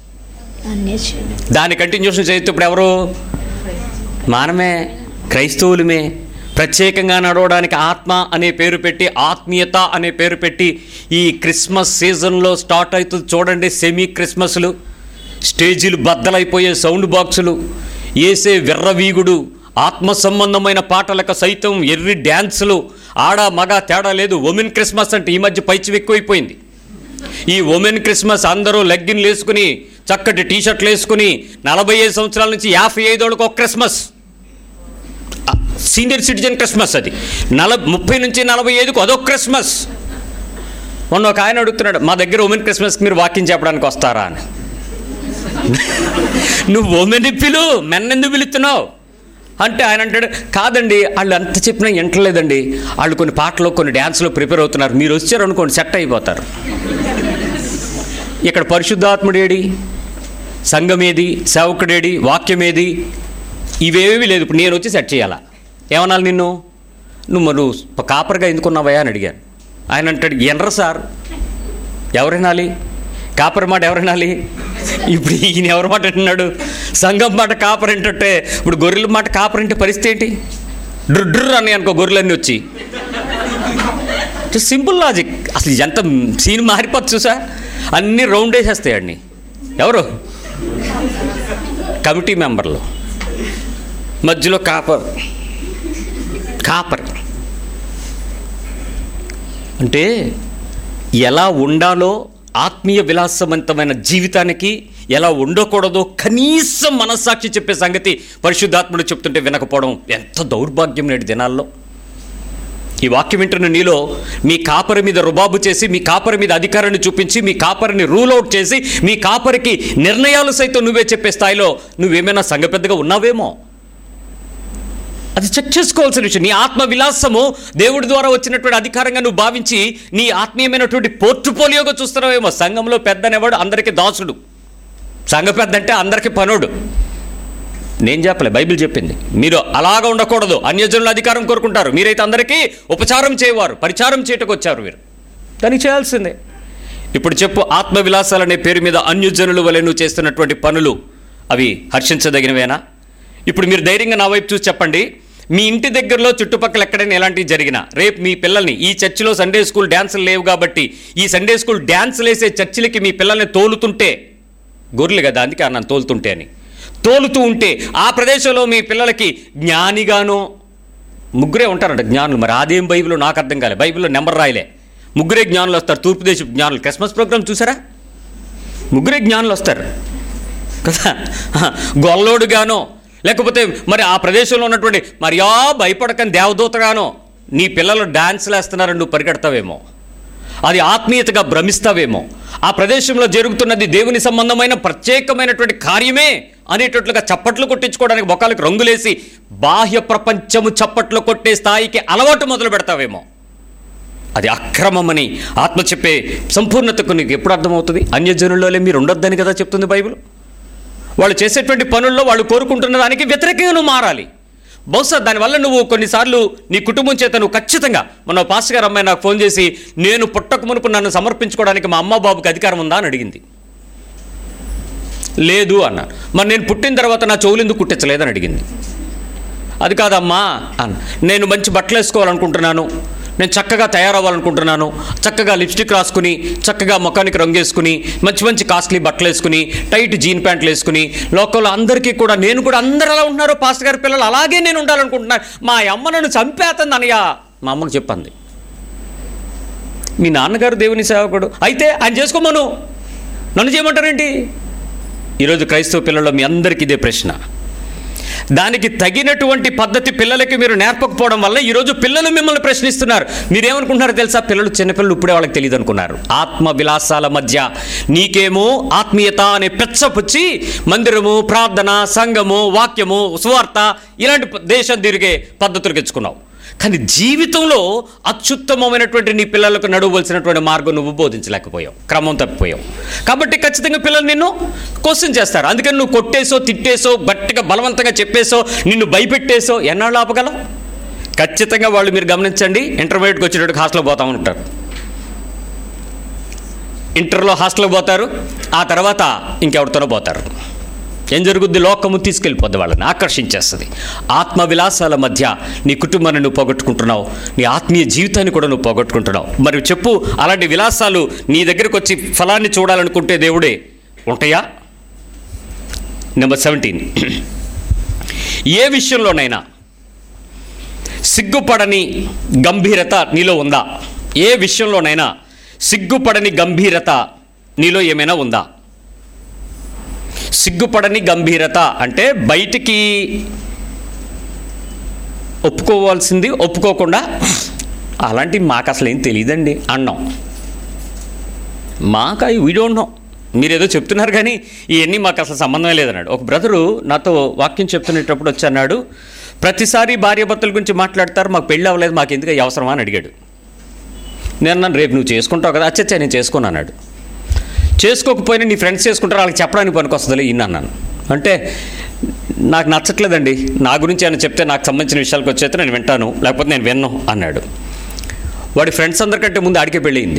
దాని కంటిన్యూషన్ చదివితే ఇప్పుడు ఎవరు మానమే క్రైస్తవులమే ప్రత్యేకంగా నడవడానికి ఆత్మ అనే పేరు పెట్టి ఆత్మీయత అనే పేరు పెట్టి ఈ క్రిస్మస్ సీజన్లో స్టార్ట్ అవుతుంది చూడండి సెమీ క్రిస్మస్లు స్టేజీలు బద్దలైపోయే సౌండ్ బాక్సులు ఏసే విర్రవీగుడు ఆత్మ సంబంధమైన పాటలకు సైతం ఎర్రి డ్యాన్సులు ఆడ మగ తేడా లేదు ఉమెన్ క్రిస్మస్ అంటే ఈ మధ్య పైచి ఎక్కువైపోయింది ఈ ఉమెన్ క్రిస్మస్ అందరూ లెగ్గిన్లు వేసుకుని చక్కటి టీ షర్ట్లు వేసుకుని నలభై ఐదు సంవత్సరాల నుంచి యాభై ఐదోళ్ళకి ఒక క్రిస్మస్ ఆ, సీనియర్ సిటిజన్ క్రిస్మస్ అది నల ముప్పై నుంచి నలభై ఐదుకు అదొక క్రిస్మస్ మొన్న ఒక ఆయన అడుగుతున్నాడు మా దగ్గర ఉమెన్ క్రిస్మస్కి మీరు వాకింగ్ చెప్పడానికి వస్తారా అని నువ్వు ఉమెన్ పిలు మెన్ ఎందుకు పిలుస్తున్నావు అంటే ఆయన అంటాడు కాదండి వాళ్ళు ఎంత చెప్పినా వింటలేదండి వాళ్ళు కొన్ని పాటలు కొన్ని డ్యాన్స్లో ప్రిపేర్ అవుతున్నారు మీరు వచ్చారు అనుకోండి సెట్ అయిపోతారు ఇక్కడ పరిశుద్ధాత్ముడేడి సంఘమేది సేవకుడేడి వాక్యమేది ఇవేమీ లేదు ఇప్పుడు నేను వచ్చి సెట్ చేయాలా ఏమనాలి నిన్ను నువ్వు మరి నువ్వు కాపర్గా ఎందుకున్నావయ్యా అని అడిగాను ఆయన అంటాడు ఎనరు సార్ ఎవరినాలి కాపర్ మాట ఎవరినాలి ఇప్పుడు ఈయన ఎవరి మాట అంటున్నాడు సంఘం మాట కాపర్ ఏంటంటే ఇప్పుడు గొర్రెల మాట కాపర్ అంటే పరిస్థితి ఏంటి డ్రు డ్రు అని అనుకో గొర్రెలన్నీ వచ్చి సింపుల్ లాజిక్ అసలు ఎంత సీన్ మారిపోతుంది చూసా అన్నీ రౌండ్ వేసేస్తాయి అన్ని ఎవరు కమిటీ మెంబర్లు మధ్యలో కాపర్ కాపర్ అంటే ఎలా ఉండాలో ఆత్మీయ విలాసవంతమైన జీవితానికి ఎలా ఉండకూడదో కనీసం మనస్సాక్షి చెప్పే సంగతి పరిశుద్ధాత్ముడు చెప్తుంటే వినకపోవడం ఎంత దౌర్భాగ్యం నేటి దినాల్లో ఈ వాక్యం వింటున్న నీలో మీ కాపరి మీద రుబాబు చేసి మీ కాపరి మీద అధికారాన్ని చూపించి మీ కాపరిని రూల్ అవుట్ చేసి మీ కాపరికి నిర్ణయాలు సైతం నువ్వే చెప్పే స్థాయిలో నువ్వేమైనా సంఘ పెద్దగా ఉన్నావేమో అది చెక్ చేసుకోవాల్సిన విషయం నీ ఆత్మ విలాసము దేవుడి ద్వారా వచ్చినటువంటి అధికారంగా నువ్వు భావించి నీ ఆత్మీయమైనటువంటి పోర్ట్ఫోలియోగా చూస్తున్నావేమో సంఘంలో పెద్దనేవాడు అందరికీ దాసుడు సంఘ పెద్ద అంటే అందరికీ పనుడు నేను చెప్పలే బైబిల్ చెప్పింది మీరు అలాగ ఉండకూడదు అన్యజనుల అధికారం కోరుకుంటారు మీరైతే అందరికీ ఉపచారం చేయవారు పరిచారం చేయటకు వచ్చారు మీరు దానికి చేయాల్సిందే ఇప్పుడు చెప్పు ఆత్మ విలాసాలనే పేరు మీద అన్యజనుల వలె నువ్వు చేస్తున్నటువంటి పనులు అవి హర్షించదగినవేనా ఇప్పుడు మీరు ధైర్యంగా నా వైపు చూసి చెప్పండి మీ ఇంటి దగ్గరలో చుట్టుపక్కల ఎక్కడైనా ఎలాంటివి జరిగినా రేపు మీ పిల్లల్ని ఈ చర్చిలో సండే స్కూల్ డ్యాన్సులు లేవు కాబట్టి ఈ సండే స్కూల్ డ్యాన్సులు వేసే చర్చిలకి మీ పిల్లల్ని తోలుతుంటే గొర్రెలు కదా అందుకే అన్నాను తోలుతుంటే అని తోలుతూ ఉంటే ఆ ప్రదేశంలో మీ పిల్లలకి జ్ఞానిగానో ముగ్గురే ఉంటారంట జ్ఞానులు మరి అదేం బైబిల్ నాకు అర్థం కాలే బైబిల్లో నెంబర్ రాయలే ముగ్గురే జ్ఞానులు వస్తారు తూర్పు దేశపు జ్ఞానులు క్రిస్మస్ ప్రోగ్రామ్ చూసారా ముగ్గురే జ్ఞానులు వస్తారు కదా గొల్లోడుగానో లేకపోతే మరి ఆ ప్రదేశంలో ఉన్నటువంటి మరియా భయపడకని దేవదూతగానో నీ పిల్లలు డాన్స్లు వేస్తున్నారని నువ్వు పరిగెడతావేమో అది ఆత్మీయతగా భ్రమిస్తావేమో ఆ ప్రదేశంలో జరుగుతున్నది దేవుని సంబంధమైన ప్రత్యేకమైనటువంటి కార్యమే అనేటట్లుగా చప్పట్లు కొట్టించుకోవడానికి మొక్కలకు రంగులేసి బాహ్య ప్రపంచము చప్పట్లు కొట్టే స్థాయికి అలవాటు మొదలు పెడతావేమో అది అక్రమమని ఆత్మ చెప్పే సంపూర్ణతకు నీకు ఎప్పుడు అర్థమవుతుంది అన్యజనుల్లోనే మీరు ఉండొద్దని కదా చెప్తుంది బైబిల్ వాళ్ళు చేసేటువంటి పనుల్లో వాళ్ళు కోరుకుంటున్న దానికి వ్యతిరేకంగా నువ్వు మారాలి బహుశా దానివల్ల నువ్వు కొన్నిసార్లు నీ కుటుంబం చేత నువ్వు ఖచ్చితంగా మన పాస్ గారు అమ్మాయి నాకు ఫోన్ చేసి నేను పుట్టక మునుపు నన్ను సమర్పించుకోవడానికి మా అమ్మ బాబుకి అధికారం ఉందా అని అడిగింది లేదు అన్నాను మరి నేను పుట్టిన తర్వాత నా చెవులు ఎందుకు కుట్టించలేదని అడిగింది అది కాదమ్మా అన్న నేను మంచి బట్టలు వేసుకోవాలనుకుంటున్నాను నేను చక్కగా తయారవ్వాలనుకుంటున్నాను చక్కగా లిప్స్టిక్ రాసుకుని చక్కగా ముఖానికి రంగు వేసుకుని మంచి మంచి కాస్ట్లీ బట్టలు వేసుకుని టైట్ జీన్ ప్యాంట్లు వేసుకుని లోకంలో అందరికీ కూడా నేను కూడా అందరు ఎలా ఉంటున్నారు పాస్టర్ గారి పిల్లలు అలాగే నేను ఉండాలనుకుంటున్నాను మా అమ్మ నన్ను చంపేస్తుంది అనయ్య మా అమ్మకు చెప్పింది మీ నాన్నగారు దేవుని సేవకుడు అయితే ఆయన చేసుకోమను నన్ను చేయమంటారేంటి ఈరోజు క్రైస్తవ పిల్లల్లో మీ అందరికీ ఇదే ప్రశ్న దానికి తగినటువంటి పద్ధతి పిల్లలకి మీరు నేర్పకపోవడం వల్ల ఈరోజు పిల్లలు మిమ్మల్ని ప్రశ్నిస్తున్నారు మీరేమనుకుంటున్నారో తెలుసా పిల్లలు చిన్నపిల్లలు ఇప్పుడే వాళ్ళకి తెలియదు అనుకున్నారు ఆత్మ విలాసాల మధ్య నీకేమో ఆత్మీయత అనే పెచ్చపుచ్చి మందిరము ప్రార్థన సంఘము వాక్యము సువార్త ఇలాంటి ప- దేశం తిరిగే పద్ధతులకు ఇచ్చుకున్నావు కానీ జీవితంలో అత్యుత్తమమైనటువంటి నీ పిల్లలకు నడవలసినటువంటి మార్గం నువ్వు బోధించలేకపోయావు క్రమం తప్పిపోయావు కాబట్టి ఖచ్చితంగా పిల్లలు నిన్ను క్వశ్చన్ చేస్తారు అందుకని నువ్వు కొట్టేసో తిట్టేసో గట్టిగా బలవంతంగా చెప్పేసో నిన్ను భయపెట్టేసో ఎన్నాళ్ళు ఆపగలవు ఖచ్చితంగా వాళ్ళు మీరు గమనించండి ఇంటర్మీడియట్కి వచ్చేటప్పుడు హాస్టల్కి పోతా ఉంటారు ఇంటర్లో హాస్టల్కి పోతారు ఆ తర్వాత ఇంకెవరితోనో పోతారు ఏం జరుగుద్ది లోకము తీసుకెళ్ళిపోద్ది వాళ్ళని ఆకర్షించేస్తుంది ఆత్మ విలాసాల మధ్య నీ కుటుంబాన్ని నువ్వు పోగొట్టుకుంటున్నావు నీ ఆత్మీయ జీవితాన్ని కూడా నువ్వు పోగొట్టుకుంటున్నావు మరి చెప్పు అలాంటి విలాసాలు నీ దగ్గరకు వచ్చి ఫలాన్ని చూడాలనుకుంటే దేవుడే ఉంటాయా నెంబర్ సెవెంటీన్ ఏ విషయంలోనైనా సిగ్గుపడని గంభీరత నీలో ఉందా ఏ విషయంలోనైనా సిగ్గుపడని గంభీరత నీలో ఏమైనా ఉందా సిగ్గుపడని గంభీరత అంటే బయటికి ఒప్పుకోవాల్సింది ఒప్పుకోకుండా అలాంటి మాకు అసలు ఏం తెలియదండి అన్నాం మాకు వీ డోంట్ నో మీరు ఏదో చెప్తున్నారు కానీ ఇవన్నీ మాకు అసలు సంబంధమే లేదన్నాడు ఒక బ్రదరు నాతో వాక్యం చెప్తునేటప్పుడు వచ్చి అన్నాడు ప్రతిసారి భార్యాభర్తల గురించి మాట్లాడతారు మాకు పెళ్ళి అవ్వలేదు మాకు ఎందుకు ఈ అవసరమా అని అడిగాడు నేను నన్ను రేపు నువ్వు చేసుకుంటావు కదా అచ్చచ్చా నేను చేసుకున్నాను అన్నాడు చేసుకోకపోయినా నీ ఫ్రెండ్స్ చేసుకుంటారు వాళ్ళకి చెప్పడానికి పనికొస్తుందిలే ఇన్ని అన్నాను అంటే నాకు నచ్చట్లేదండి నా గురించి ఆయన చెప్తే నాకు సంబంధించిన విషయాలకు వచ్చేస్తే నేను వింటాను లేకపోతే నేను విన్ను అన్నాడు వాడి ఫ్రెండ్స్ అందరికంటే ముందు ఆడికే పెళ్ళయింది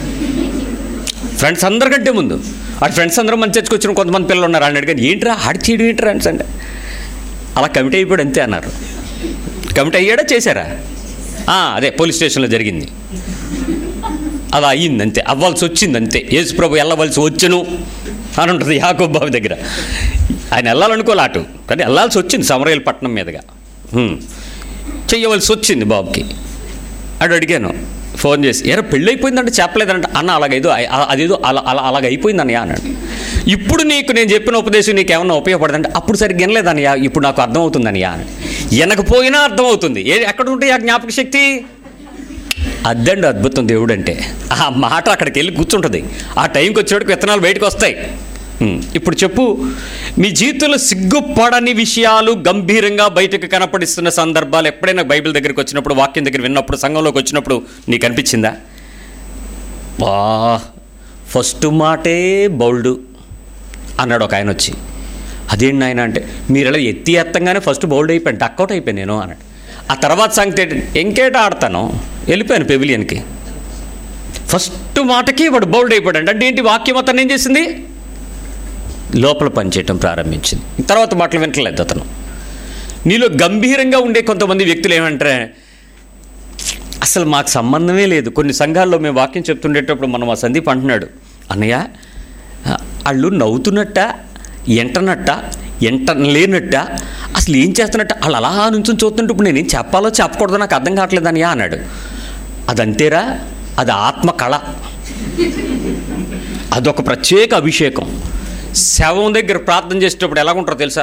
ఫ్రెండ్స్ అందరికంటే ముందు వాడి ఫ్రెండ్స్ అందరూ మంచి చర్చకు వచ్చిన కొంతమంది పిల్లలు ఉన్నారు అని అడిగాను ఏంట్రా ఆడి చేయడు ఏంట్రా అని అంటే అలా కమిటీ అయిపోయాడు అంతే అన్నారు కమిటీ అయ్యాడా చేశారా ఆ, అదే పోలీస్ స్టేషన్లో జరిగింది అలా అయ్యింది అంతే అవ్వాల్సి వచ్చింది అంతే యేసు ప్రభు వెళ్ళవలసి వచ్చును అని ఉంటుంది యాకోబ్ బాబు దగ్గర ఆయన వెళ్ళాలనుకోలే అటు కానీ వెళ్ళాల్సి వచ్చింది సమరయ్యల పట్టణం మీదుగా హ్మ్. చెయ్యవలసి వచ్చింది బాబుకి అడు అడిగాను ఫోన్ చేసి ఎరా పెళ్ళి అయిపోయిందంటే చెప్పలేదంటే అన్న అలాగేదో అయ్- అ- అదేదో అలా అలా అలాగ అయిపోయిందన్నయ్య అన్నాడు ఇప్పుడు నీకు నేను చెప్పిన ఉపదేశం నీకు ఏమన్నా ఉపయోగపడదంటే అప్పుడు సరిగ్గా వినలేదన్నయ్య ఇప్పుడు నాకు అర్థమవుతుందన్నయ్య అని వినకపోయినా అర్థమవుతుంది ఏ ఎక్కడ ఉంటాయి ఆ జ్ఞాపక శక్తి అద్దండి అద్భుతం దేవుడు అంటే ఆ మాట అక్కడికి వెళ్ళి కూర్చుంటుంది ఆ టైంకి వచ్చేటికి విత్తనాలు బయటకు వస్తాయి ఉమ్, ఇప్పుడు చెప్పు మీ జీవితంలో సిగ్గుపడని విషయాలు గంభీరంగా బయటకు కనపడిస్తున్న సందర్భాలు ఎప్పుడైనా బైబిల్ దగ్గరికి వచ్చినప్పుడు వాక్యం దగ్గర విన్నప్పుడు సంఘంలోకి వచ్చినప్పుడు నీకు అనిపించిందా బా ఫస్ట్ మాటే బౌల్డ్ అన్నాడు ఒక ఆయన వచ్చి అదేంటి ఆయన అంటే మీరు ఇలా ఎత్తి ఎత్తంగానే ఫస్ట్ బౌల్డ్ అయిపోయాను డక్అవుట్ అయిపోయాను నేను అన్నాడు ఆ తర్వాత సంగతి ఏంటి? ఇంకేట ఆడతాను వెళ్ళిపోయాను పెవిలియన్కి ఫస్ట్ మాటకి వాడు బౌల్డ్ అయిపోయాడు అంటే ఏంటి వాక్యం అతను ఏం చేసింది లోపల పనిచేయటం ప్రారంభించింది తర్వాత మాటలు వింటలేదు అతను నీలో గంభీరంగా ఉండే కొంతమంది వ్యక్తులు ఏమంటారే అసలు మాకు సంబంధమే లేదు కొన్ని సంఘాల్లో మేము వాక్యం చెప్తుండేటప్పుడు మనం ఆ సందీప్ అంటున్నాడు అన్నయ్య వాళ్ళు నవ్వుతున్నట్ట ఎంటనట్ట ఎంట లేనట్ట అసలు ఏం చేస్తున్నట్ట వాళ్ళు అలా నుంచి చూస్తుంటే ఇప్పుడు నేనేం చెప్పాలో చెప్పకూడదో నాకు అర్థం కావట్లేదు అన్నయ్య అన్నాడు అదంతేరా అది ఆత్మ కళ అదొక ప్రత్యేక అభిషేకం శవం దగ్గర ప్రార్థన చేసేటప్పుడు ఎలాగుంటారో తెలుసా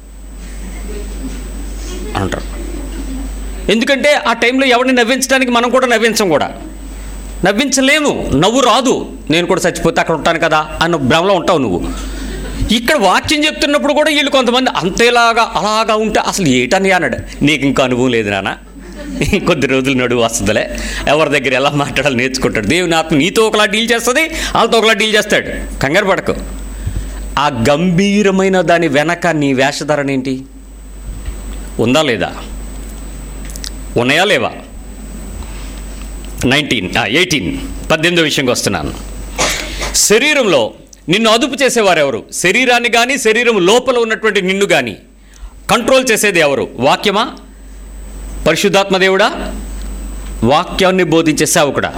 అంటారు ఎందుకంటే ఆ టైంలో ఎవరిని నవ్వించడానికి మనం కూడా నవ్వించం కూడా నవ్వించలేము నవ్వు రాదు నేను కూడా చచ్చిపోతే అక్కడ ఉంటాను కదా అన్న భ్రమలో ఉంటావు నువ్వు ఇక్కడ వాక్యం చెప్తున్నప్పుడు కూడా వీళ్ళు కొంతమంది అంతేలాగా అలాగా ఉంటే అసలు ఏటని అన్నాడు నీకు ఇంకా అనుభవం లేదు నాన్న కొద్ది రోజులు నడువు వస్తుందిలే ఎవరి దగ్గర ఎలా మాట్లాడాలి నేర్చుకుంటాడు దేవుని ఆత్మ నీతో ఒకలా డీల్ చేస్తుంది వాళ్ళతో ఒకలా డీల్ చేస్తాడు కంగారు పడకు ఆ గంభీరమైన దాని వెనక నీ వేషధారణ ఏంటి ఉందా లేదా ఉన్నాయా లేవా నైన్టీన్ ఎయిటీన్ పద్దెనిమిదో విషయంకి వస్తున్నాను శరీరంలో నిన్ను అదుపు చేసేవారు ఎవరు శరీరాన్ని కానీ శరీరం లోపల ఉన్నటువంటి నిన్ను కానీ కంట్రోల్ చేసేది ఎవరు వాక్యమా పరిశుద్ధాత్మ దేవుడా వాక్యాన్ని బోధించే సేవకుడా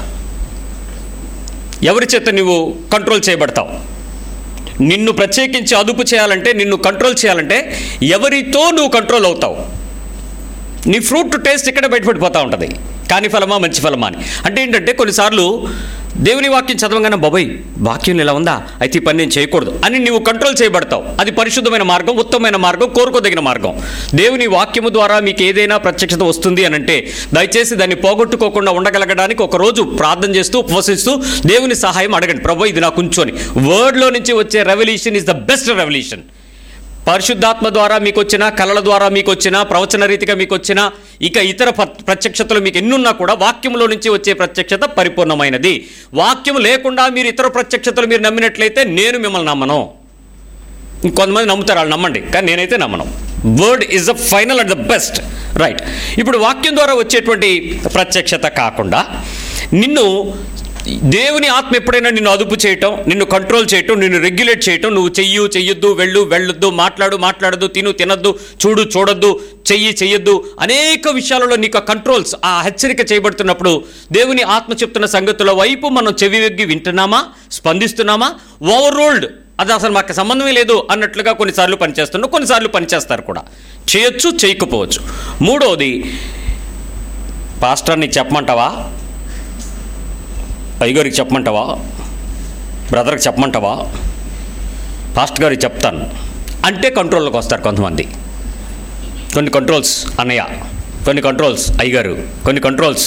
ఎవరి చేత నువ్వు కంట్రోల్ చేయబడతావు నిన్ను ప్రత్యేకించి అదుపు చేయాలంటే నిన్ను కంట్రోల్ చేయాలంటే ఎవరితో నువ్వు కంట్రోల్ అవుతావు నీ ఫ్రూట్ టేస్ట్ ఇక్కడ బయటపడిపోతూ ఉంటుంది కాని ఫలమా మంచి ఫలమా అని అంటే ఏంటంటే కొన్నిసార్లు దేవుని వాక్యం చదవగానే బాబాయ్ వాక్యం ఇలా ఉందా అయితే ఈ పని నేను చేయకూడదు అని నువ్వు కంట్రోల్ చేయబడతావు అది పరిశుద్ధమైన మార్గం ఉత్తమమైన మార్గం కోరుకోదగిన మార్గం దేవుని వాక్యము ద్వారా మీకు ఏదైనా ప్రత్యక్షత వస్తుంది అని అంటే దయచేసి దాన్ని పోగొట్టుకోకుండా ఉండగలగడానికి ఒక రోజు ప్రార్థన చేస్తూ ఉపవసిస్తూ దేవుని సహాయం అడగండి ప్రభు ఇది నాకు ఉంచోని వర్డ్లో నుంచి వచ్చే revolution is the best revolution పరిశుద్ధాత్మ ద్వారా మీకు వచ్చిన కళల ద్వారా మీకు వచ్చిన ప్రవచన రీతిగా మీకు వచ్చిన ఇక ఇతర ప్ర- ప్రత్యక్షతలు మీకు ఎన్నున్నా కూడా వాక్యంలో నుంచి వచ్చే ప్రత్యక్షత పరిపూర్ణమైనది వాక్యం లేకుండా మీరు ఇతర ప్రత్యక్షతలు మీరు నమ్మినట్లయితే నేను మిమ్మల్ని నమ్మను ఇంకొంతమంది నమ్ముతారు వాళ్ళు నమ్మండి కానీ నేనైతే నమ్మను word is the final and the best right ఇప్పుడు వాక్యం ద్వారా వచ్చేటువంటి ప్రత్యక్షత కాకుండా నిన్ను దేవుని ఆత్మ ఎప్పుడైనా నిన్ను అదుపు చేయటం నిన్ను కంట్రోల్ చేయటం నిన్ను రెగ్యులేట్ చేయటం నువ్వు చెయ్యు చెయ్యొద్దు వెళ్ళు వెళ్ళొద్దు మాట్లాడు మాట్లాడద్దు తిను తినద్దు చూడు చూడొద్దు చెయ్యి చెయ్యొద్దు అనేక విషయాలలో నీకు ఆ కంట్రోల్స్ ఆ హెచ్చరిక చేయబడుతున్నప్పుడు దేవుని ఆత్మ చెప్తున్న సంగతుల వైపు మనం చెవి వెగ్గి వింటున్నామా స్పందిస్తున్నామా ఓవర్ రూల్డ్ అది అసలు మాకు సంబంధమే లేదు అన్నట్లుగా కొన్నిసార్లు పనిచేస్తున్నారు కొన్నిసార్లు పనిచేస్తారు కూడా చేయొచ్చు చేయకపోవచ్చు మూడవది పాస్టర్ నీకు చెప్పమంటావా అయ్యగారికి చెప్పమంటావా బ్రదర్కి చెప్పమంటావా పాస్టర్ గారికి చెప్తాను అంటే కంట్రోల్లోకి వస్తారు కొంతమంది కొన్ని కంట్రోల్స్ అన్నయ్య కొన్ని కంట్రోల్స్ అయ్యగారు కొన్ని కంట్రోల్స్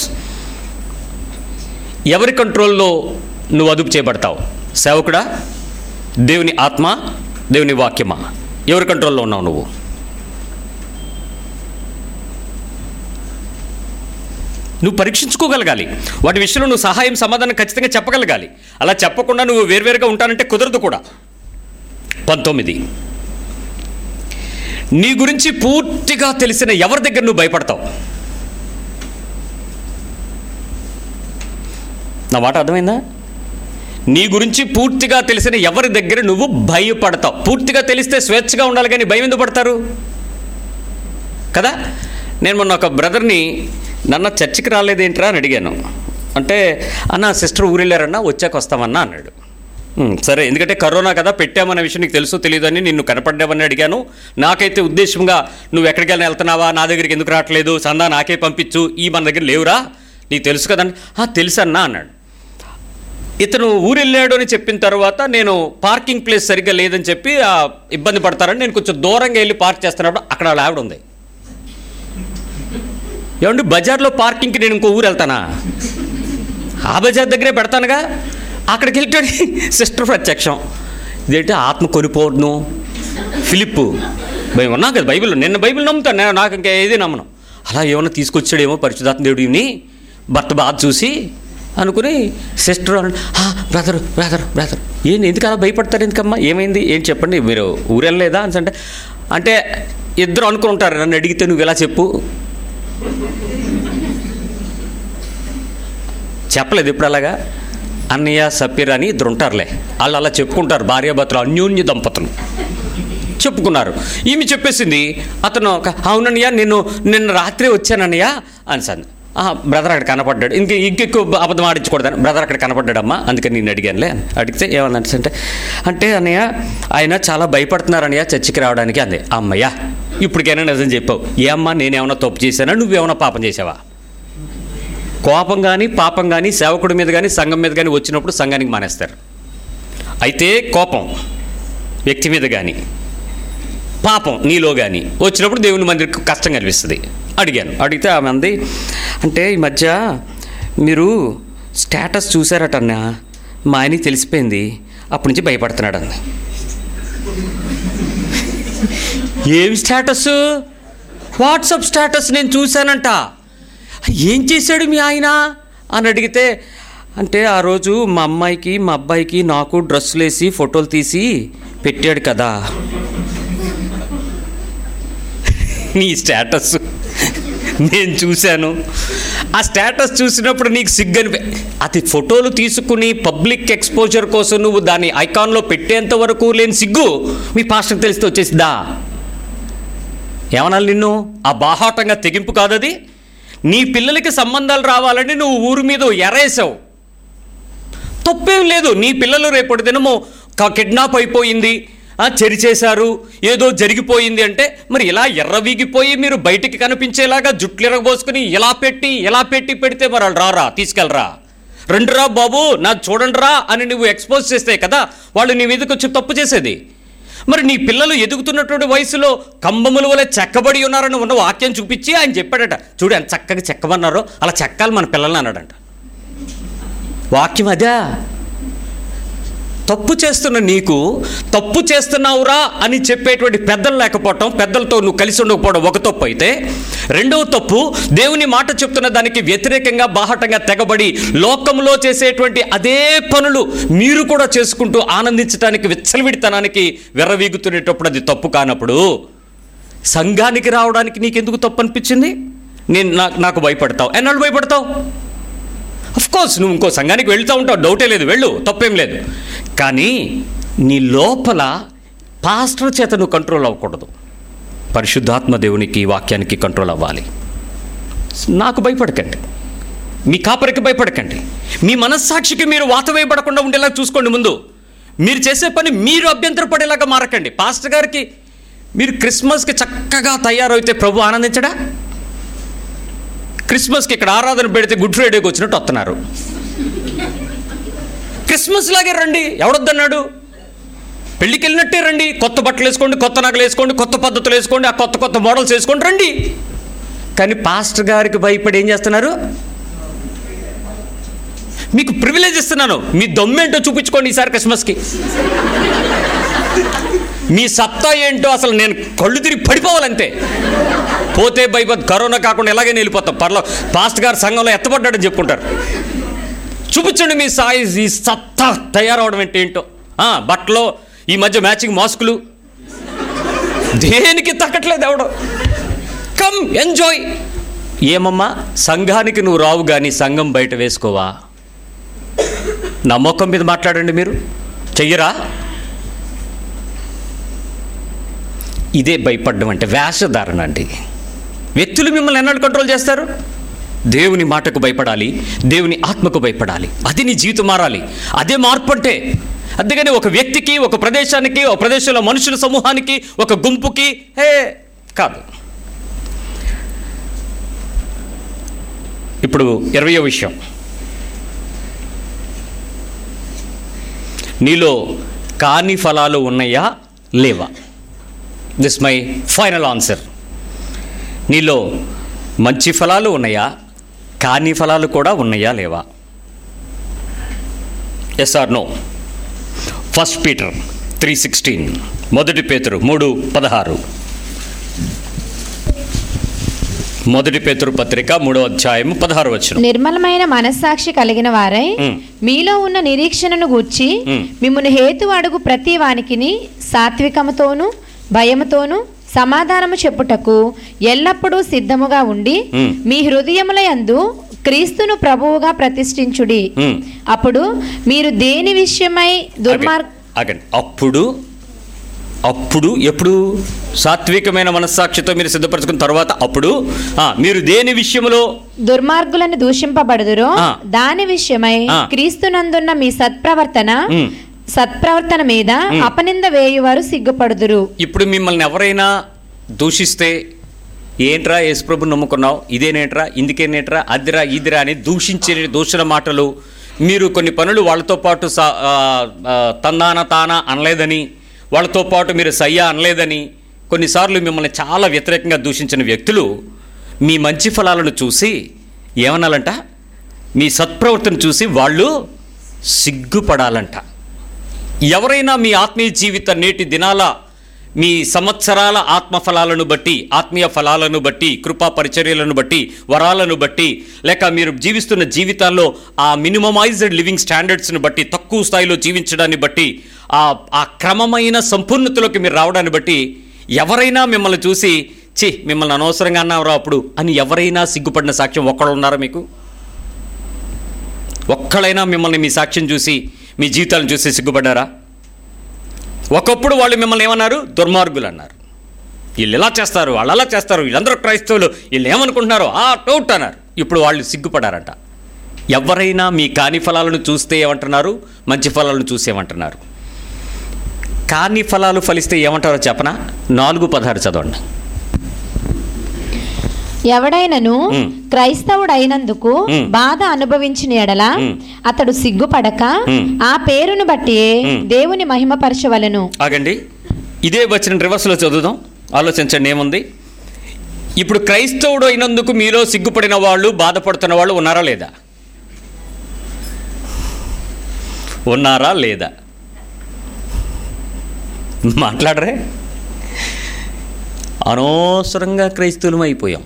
ఎవరి కంట్రోల్లో నువ్వు అదుపు చేయబడతావు సేవకుడా దేవుని ఆత్మ దేవుని వాక్యమా ఎవరి కంట్రోల్లో ఉన్నావు నువ్వు నువ్వు పరీక్షించుకోగలగాలి వాటి విషయంలో నువ్వు సహాయం సమాధానం ఖచ్చితంగా చెప్పగలగాలి అలా చెప్పకుండా నువ్వు వేర్వేరుగా ఉంటానంటే కుదరదు కూడా పంతొమ్మిది నీ గురించి పూర్తిగా తెలిసిన ఎవరి దగ్గర నువ్వు భయపడతావు నా మాట అర్థమైందా నీ గురించి పూర్తిగా తెలిసిన ఎవరి దగ్గర నువ్వు భయపడతావు పూర్తిగా తెలిస్తే స్వేచ్ఛగా ఉండాలి కానీ భయం ఎందుకు పడతారు కదా నేను మొన్న ఒక బ్రదర్ని నన్న చర్చికి రాలేదేంట్రా అని అడిగాను అంటే అన్న సిస్టర్ ఊరెళ్ళారన్నా వచ్చాక వస్తామన్నా అన్నాడు "ఉమ్, సరే ఎందుకంటే కరోనా కదా పెట్టామన్న విషయం నీకు తెలుసు తెలియదు అని నిన్ను కనపడ్డామని అడిగాను నాకైతే ఉద్దేశంగా నువ్వు ఎక్కడికైనా వెళ్తున్నావా నా దగ్గరికి ఎందుకు రావట్లేదు సందా నాకే పంపించు ఈ మన దగ్గర లేవురా నీకు తెలుసు కదండి "ఆ, తెలుసన్నా అన్నాడు ఇతను ఊరెళ్ళాడు అని చెప్పిన తర్వాత నేను పార్కింగ్ ప్లేస్ సరిగ్గా లేదని చెప్పి ఆ, ఇబ్బంది పడతారని నేను కొంచెం దూరంగా వెళ్ళి పార్క్ చేస్తున్నప్పుడు అక్కడ వాళ్ళ ఆవిడ ఉంది ఏమండి బజార్లో పార్కింగ్కి నేను ఇంకో ఊరు వెళ్తానా ఆ బజార్ దగ్గరే పెడతానుగా అక్కడికి వెళ్తాడు సిస్టర్ ప్రత్యక్షం ఇదేంటి ఆత్మ కొనిపోవడం ఫిలిప్పు భయం ఉన్నా కదా బైబిల్ నిన్న బైబిల్ నమ్ముతాను నేను నాకు ఇంకా ఏది నమ్మను అలా ఏమన్నా తీసుకొచ్చాడేమో పరిశుధాత్మ దేవుడిని భర్త బాధ చూసి అనుకుని సిస్టర్ బ్రదర్ బ్రదర్ బ్రదర్ ఏంటి ఎందుకు అలా భయపడతారు ఎందుకమ్మా ఏమైంది ఏం చెప్పండి మీరు ఊరెళ్ళలేదా అని అంటే అంటే ఇద్దరు అనుకుంటారు నన్ను అడిగితే నువ్వు ఇలా చెప్పు చెప్పలేదు ఇప్పుడు అలాగా అన్నయ్య సపీర్ అని ఇద్దరు ఉంటారులే వాళ్ళు అలా చెప్పుకుంటారు భార్యాభర్తలు అన్యోన్య దంపతులు చెప్పుకున్నారు ఈమె చెప్పేసింది అతను ఒక, అవునన్నయ్య నేను నిన్న రాత్రి వచ్చానన్నయ్య అనిసాను బ్రదర్ అక్కడ కనపడ్డాడు ఇంక ఇంకెక్కువ అబద్ధం ఆడించకూడదని బ్రదర్ అక్కడ కనపడ్డాడమ్మా అందుకని నేను అడిగానులే అని. అడిగితే ఏమన్నా అంటే అంటే అన్నయ్య ఆయన చాలా భయపడుతున్నారు అన్నయ్య చర్చికి రావడానికి అంది అమ్మయ్య ఇప్పటికైనా నిజం చెప్పావు ఏ అమ్మా నేనేమన్నా తప్పు చేశానా నువ్వేమన్నా పాపం చేసావా కోపం కానీ పాపం కానీ సేవకుడి మీద కానీ సంఘం మీద కానీ వచ్చినప్పుడు సంఘానికి మానేస్తారు అయితే కోపం వ్యక్తి మీద కానీ పాపం నీలో కానీ వచ్చినప్పుడు దేవుని మందిరికి కష్టం కనిపిస్తుంది అడిగాను అడిగితే ఆమె అంది అంటే ఈ మధ్య మీరు స్టేటస్ చూసారట అన్న మా ఆయనకి తెలిసిపోయింది అప్పటి నుంచి భయపడుతున్నాడు అంది ఏం స్టేటస్ వాట్సాప్ స్టేటస్ నేను చూశానంట ఏం చేశాడు మీ ఆయన అని అడిగితే అంటే ఆ రోజు మా అమ్మాయికి మా అబ్బాయికి నాకు డ్రెస్సులు వేసి ఫోటోలు తీసి పెట్టాడు కదా నీ స్టేటస్ నేను చూశాను ఆ స్టేటస్ చూసినప్పుడు నీకు సిగ్గని అది ఫోటోలు తీసుకుని పబ్లిక్ ఎక్స్పోజర్ కోసం నువ్వు దాన్ని ఐకాన్లో పెట్టేంత వరకు లేని సిగ్గు మీ పాస్టర్కి తెలిస్తే వచ్చేసిద్దా ఏమనాలి నిన్ను ఆ బాహాటంగా తెగింపు కాదది నీ పిల్లలకి సంబంధాలు రావాలని నువ్వు ఊరి మీద ఎరేసావు తప్పేం లేదు నీ పిల్లలు రేపటి దినము క- కిడ్నాప్ అయిపోయింది ఆ, చెరిచేశారు ఏదో జరిగిపోయింది అంటే మరి ఇలా ఎర్రవీగిపోయి మీరు బయటికి కనిపించేలాగా జుట్లు ఎరగబోసుకుని ఇలా పెట్టి ఇలా పెట్టి పెడితే మరి వాళ్ళు రారా తీసుకెళ్ళరా రండిరా బాబు నా చూడండిరా అని నువ్వు ఎక్స్పోజ్ చేస్తే కదా వాళ్ళు నీ మీదకి వచ్చి తప్పు చేసేది మరి నీ పిల్లలు ఎదుగుతున్నటువంటి వయసులో కంబముల వల్ల చెక్కబడి ఉన్నారని ఉన్న వాక్యం చూపించి ఆయన చెప్పాడట చూడు ఎంత చక్కగా చెక్కమన్నారో అలా చెక్కాలి మన పిల్లల్ని అన్నాడంట వాక్యం అదా తప్పు చేస్తున్న నీకు తప్పు చేస్తున్నావురా అని చెప్పేటువంటి పెద్దలు లేకపోవటం పెద్దలతో నువ్వు కలిసి ఉండకపోవడం ఒక తప్పు అయితే రెండవ తప్పు దేవుని మాట చెప్తున్న దానికి వ్యతిరేకంగా బాహటంగా తెగబడి లోకంలో చేసేటువంటి అదే పనులు మీరు కూడా చేసుకుంటూ ఆనందించడానికి విచ్చలవిడితనానికి విర్రవీగుతునేటప్పుడు అది తప్పు కానప్పుడు సంఘానికి రావడానికి నీకెందుకు తప్పు అనిపించింది నేను నాకు నాకు భయపడతావు ఎన్నాళ్ళు భయపడతావు అఫ్ కోర్స్ నువ్వు ఇంకో సంఘానికి వెళ్తూ ఉంటావు డౌటే లేదు వెళ్ళు తప్పేం లేదు కానీ నీ లోపల పాస్టర్ చేత నువ్వు కంట్రోల్ అవ్వకూడదు పరిశుద్ధాత్మ దేవునికి ఈ వాక్యానికి కంట్రోల్ అవ్వాలి నాకు భయపడకండి మీ కాపరికి భయపడకండి మీ మనస్సాక్షికి మీరు వాత వేయబడకుండా ఉండేలా చూసుకోండి ముందు మీరు చేసే పని మీరు అభ్యంతర పడేలాగా మారకండి పాస్టర్ గారికి మీరు క్రిస్మస్కి చక్కగా తయారైతే ప్రభు ఆనందించడా క్రిస్మస్కి ఇక్కడ ఆరాధన పెడితే గుడ్ ఫ్రైడేకి వచ్చినట్టు వస్తున్నారు క్రిస్మస్ లాగే రండి ఎవడొద్దన్నాడు పెళ్ళికి వెళ్ళినట్టే రండి కొత్త బట్టలు వేసుకోండి కొత్త నగలు వేసుకోండి కొత్త పద్ధతులు వేసుకోండి ఆ కొత్త కొత్త మోడల్స్ వేసుకోండి రండి కానీ పాస్టర్ గారికి భయపడి ఏం చేస్తున్నారు మీకు ప్రివిలేజ్ ఇస్తున్నాను మీ దమ్మేంటో చూపించుకోండి ఈసారి క్రిస్మస్కి మీ సత్తా ఏంటో అసలు నేను కళ్ళు తిరిగి పడిపోవాలంతే పోతే భయపడి కరోనా కాకుండా ఎలాగే వెళ్ళిపోతాం పర్లో పాస్ట్ గారు సంఘంలో ఎత్తపడ్డాడని చెప్పుకుంటారు చూపించండి మీ సాయి ఈ సత్తా తయారవడం అంటే ఏంటో ఆ, బట్టలో ఈ మధ్య మ్యాచింగ్ మాస్కులు దేనికి తగ్గట్లేదు ఎవడో కమ్ ఎంజాయ్ ఏమమ్మా సంఘానికి నువ్వు రావు కానీ సంఘం బయట వేసుకోవా నా మొక్కం మీద మాట్లాడండి మీరు చెయ్యరా ఇదే భయపడడం అంటే వేషధారణ అండి వ్యక్తులు మిమ్మల్ని ఎన్నాడు కంట్రోల్ చేస్తారు దేవుని మాటకు భయపడాలి దేవుని ఆత్మకు భయపడాలి అది నీ జీవితం మారాలి అదే మార్పు అంటే అందుకని ఒక వ్యక్తికి ఒక ప్రదేశానికి ఒక ప్రదేశంలో మనుషుల సమూహానికి ఒక గుంపుకి హే కాదు ఇప్పుడు ఇరవయో విషయం నీలో కాని ఫలాలు ఉన్నాయా లేవా దిస్ మై ఫైనల్ ఆన్సర్ నీలో మంచి ఫలాలు ఉన్నాయా కాని ఫలాలు కూడా ఉన్నాయా లేవా yes or no first Peter three sixteen మొదటి పేతురు మూడు పదహారు మొదటి పేతురు పత్రిక మూడో అధ్యాయం పదహారు వచ్చిన నిర్మలమైన మనస్సాక్షి కలిగిన వారై మ్. మీలో ఉన్న నిరీక్షణను గూర్చి మ్. మిమ్మల్ని హేతు అడుగు ప్రతి వానికిని సాత్వికముతోను భయముతోను సమాధానము చెప్పుటకు ఎల్లప్పుడూ సిద్ధముగా ఉండి మ్. మీ హృదయముల యందు క్రీస్తును ప్రభువుగా ప్రతిష్ఠించుడి మ్. అప్పుడు మీరు దేని విషయమై దుర్మార్గ ఆగండి అప్పుడు అప్పుడు ఎప్పుడు సాత్వికమైన మనస్సాక్షితో మీరు సిద్ధపరచుకున్న తర్వాత అప్పుడు ఆ, మీరు దేని విషయంలో దుర్మార్గులను దూషింపబడుదురో ఆ. దాని విషయమై ఆ. క్రీస్తునందున్న మీ సత్ప్రవర్తన మ్. సత్ప్రవర్తన మీద మ్. అపనింద వేయువారు సిగ్గుపడుదురు ఇప్పుడు మిమ్మల్ని ఎవరైనా దూషిస్తే ఏంట్రా యేసుప్రభు నమ్ముకున్నావు ఇదేనేట్రా ఇందుకేనేట్రా అదిరా ఇదిరా అని దూషించే దూషణ మాటలు మీరు కొన్ని పనులు వాళ్ళతో పాటు సా ఆ, ఆ, తందాన తాన అనలేదని వాళ్ళతో పాటు మీరు సయ్యా అనలేదని కొన్నిసార్లు మిమ్మల్ని చాలా వ్యతిరేకంగా దూషించిన వ్యక్తులు మీ మంచి ఫలాలను చూసి ఏమనాలంట మీ సత్ప్రవర్తన చూసి వాళ్ళు సిగ్గుపడాలంట ఎవరైనా మీ ఆత్మీయ జీవిత నేటి దినాల మీ సంవత్సరాల ఆత్మ ఫలాలను బట్టి ఆత్మీయ ఫలాలను బట్టి కృపా పరిచర్యలను బట్టి వరాలను బట్టి లేక మీరు జీవిస్తున్న జీవితాల్లో ఆ మినిమమైజ్డ్ లివింగ్ స్టాండర్డ్స్ని బట్టి తక్కువ స్థాయిలో జీవించడాన్ని బట్టి ఆ ఆ క్రమమైన సంపూర్ణతలోకి మీరు రావడాన్ని బట్టి ఎవరైనా మిమ్మల్ని చూసి చి మిమ్మల్ని అనవసరంగా అన్నారా అప్పుడు అని ఎవరైనా సిగ్గుపడిన సాక్ష్యం ఒక్కడు ఉన్నారా మీకు ఒక్కడైనా మిమ్మల్ని మీ సాక్ష్యం చూసి మీ జీవితాలను చూసి సిగ్గుపడ్డారా ఒకప్పుడు వాళ్ళు మిమ్మల్ని ఏమన్నారు దుర్మార్గులు అన్నారు వీళ్ళు ఇలా చేస్తారు వాళ్ళు అలా చేస్తారు వీళ్ళందరూ క్రైస్తవులు వీళ్ళు ఏమనుకుంటున్నారో ఆ టౌట్ అన్నారు ఇప్పుడు వాళ్ళు సిగ్గుపడారంట ఎవరైనా మీ కాని ఫలాలను చూస్తే ఏమంటున్నారు మంచి ఫలాలను చూసి ఏమంటున్నారు కాని ఫలాలు ఫలిస్తే ఏమంటారో చెప్పనా నాలుగు పదహారు చదవండి ఎవడైనను మ్. క్రైస్తవుడైనందుకు మ్. బాధ అనుభవించిన ఎడల మ్. అతడు సిగ్గుపడక మ్. ఆ పేరును బట్టి మ్. దేవుని మహిమపరచవలను ఆగండి ఇదే వచ్చిన రివర్స్లో చదువుదాం ఆలోచించండి ఏముంది ఇప్పుడు క్రైస్తవుడు అయినందుకు మీలో సిగ్గుపడిన వాళ్ళు బాధపడుతున్న వాళ్ళు ఉన్నారా లేదా ఉన్నారా లేదా మాట్లాడరే అనవసరంగా క్రైస్తవులం అయిపోయాం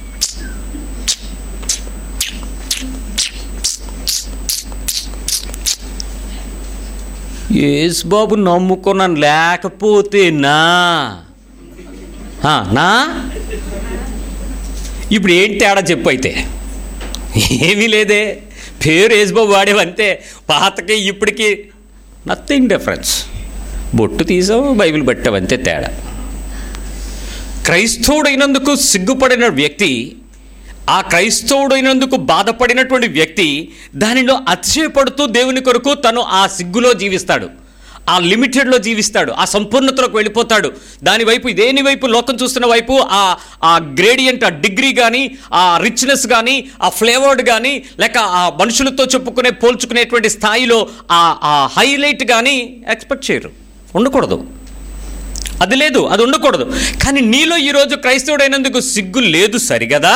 యేసు బాబు నమ్ముకున్నాను లేకపోతే నా ఆ, నా ఇప్పుడు ఏంటి తేడా చెప్పు అయితే ఏమీ లేదే పేరు యేసుబాబు వాడేవంతే పాతకి ఇప్పటికి నథింగ్ డిఫరెన్స్ బొట్టు తీసావు బైబిల్ పట్టావంతే తేడా క్రైస్తవుడైనందుకు సిగ్గుపడిన వ్యక్తి ఆ క్రైస్తవుడైనందుకు బాధపడినటువంటి వ్యక్తి దానిలో అతిశయపడుతూ దేవుని కొరకు తను ఆ సిగ్గులో జీవిస్తాడు ఆ లిమిటెడ్లో జీవిస్తాడు ఆ సంపూర్ణతలోకి వెళ్ళిపోతాడు దాని వైపు దేని వైపు లోకం చూస్తున్న వైపు ఆ ఆ గ్రేడియంట్ ఆ డిగ్రీ కానీ ఆ రిచ్నెస్ కానీ ఆ ఫ్లేవర్డ్ కానీ లేక ఆ మనుషులతో చెప్పుకునే పోల్చుకునేటువంటి స్థాయిలో ఆ ఆ హైలైట్ కానీ ఎక్స్పెక్ట్ చేయరు ఉండకూడదు అది లేదు అది ఉండకూడదు కానీ నీలో ఈరోజు క్రైస్తవుడైనందుకు సిగ్గు లేదు సరిగదా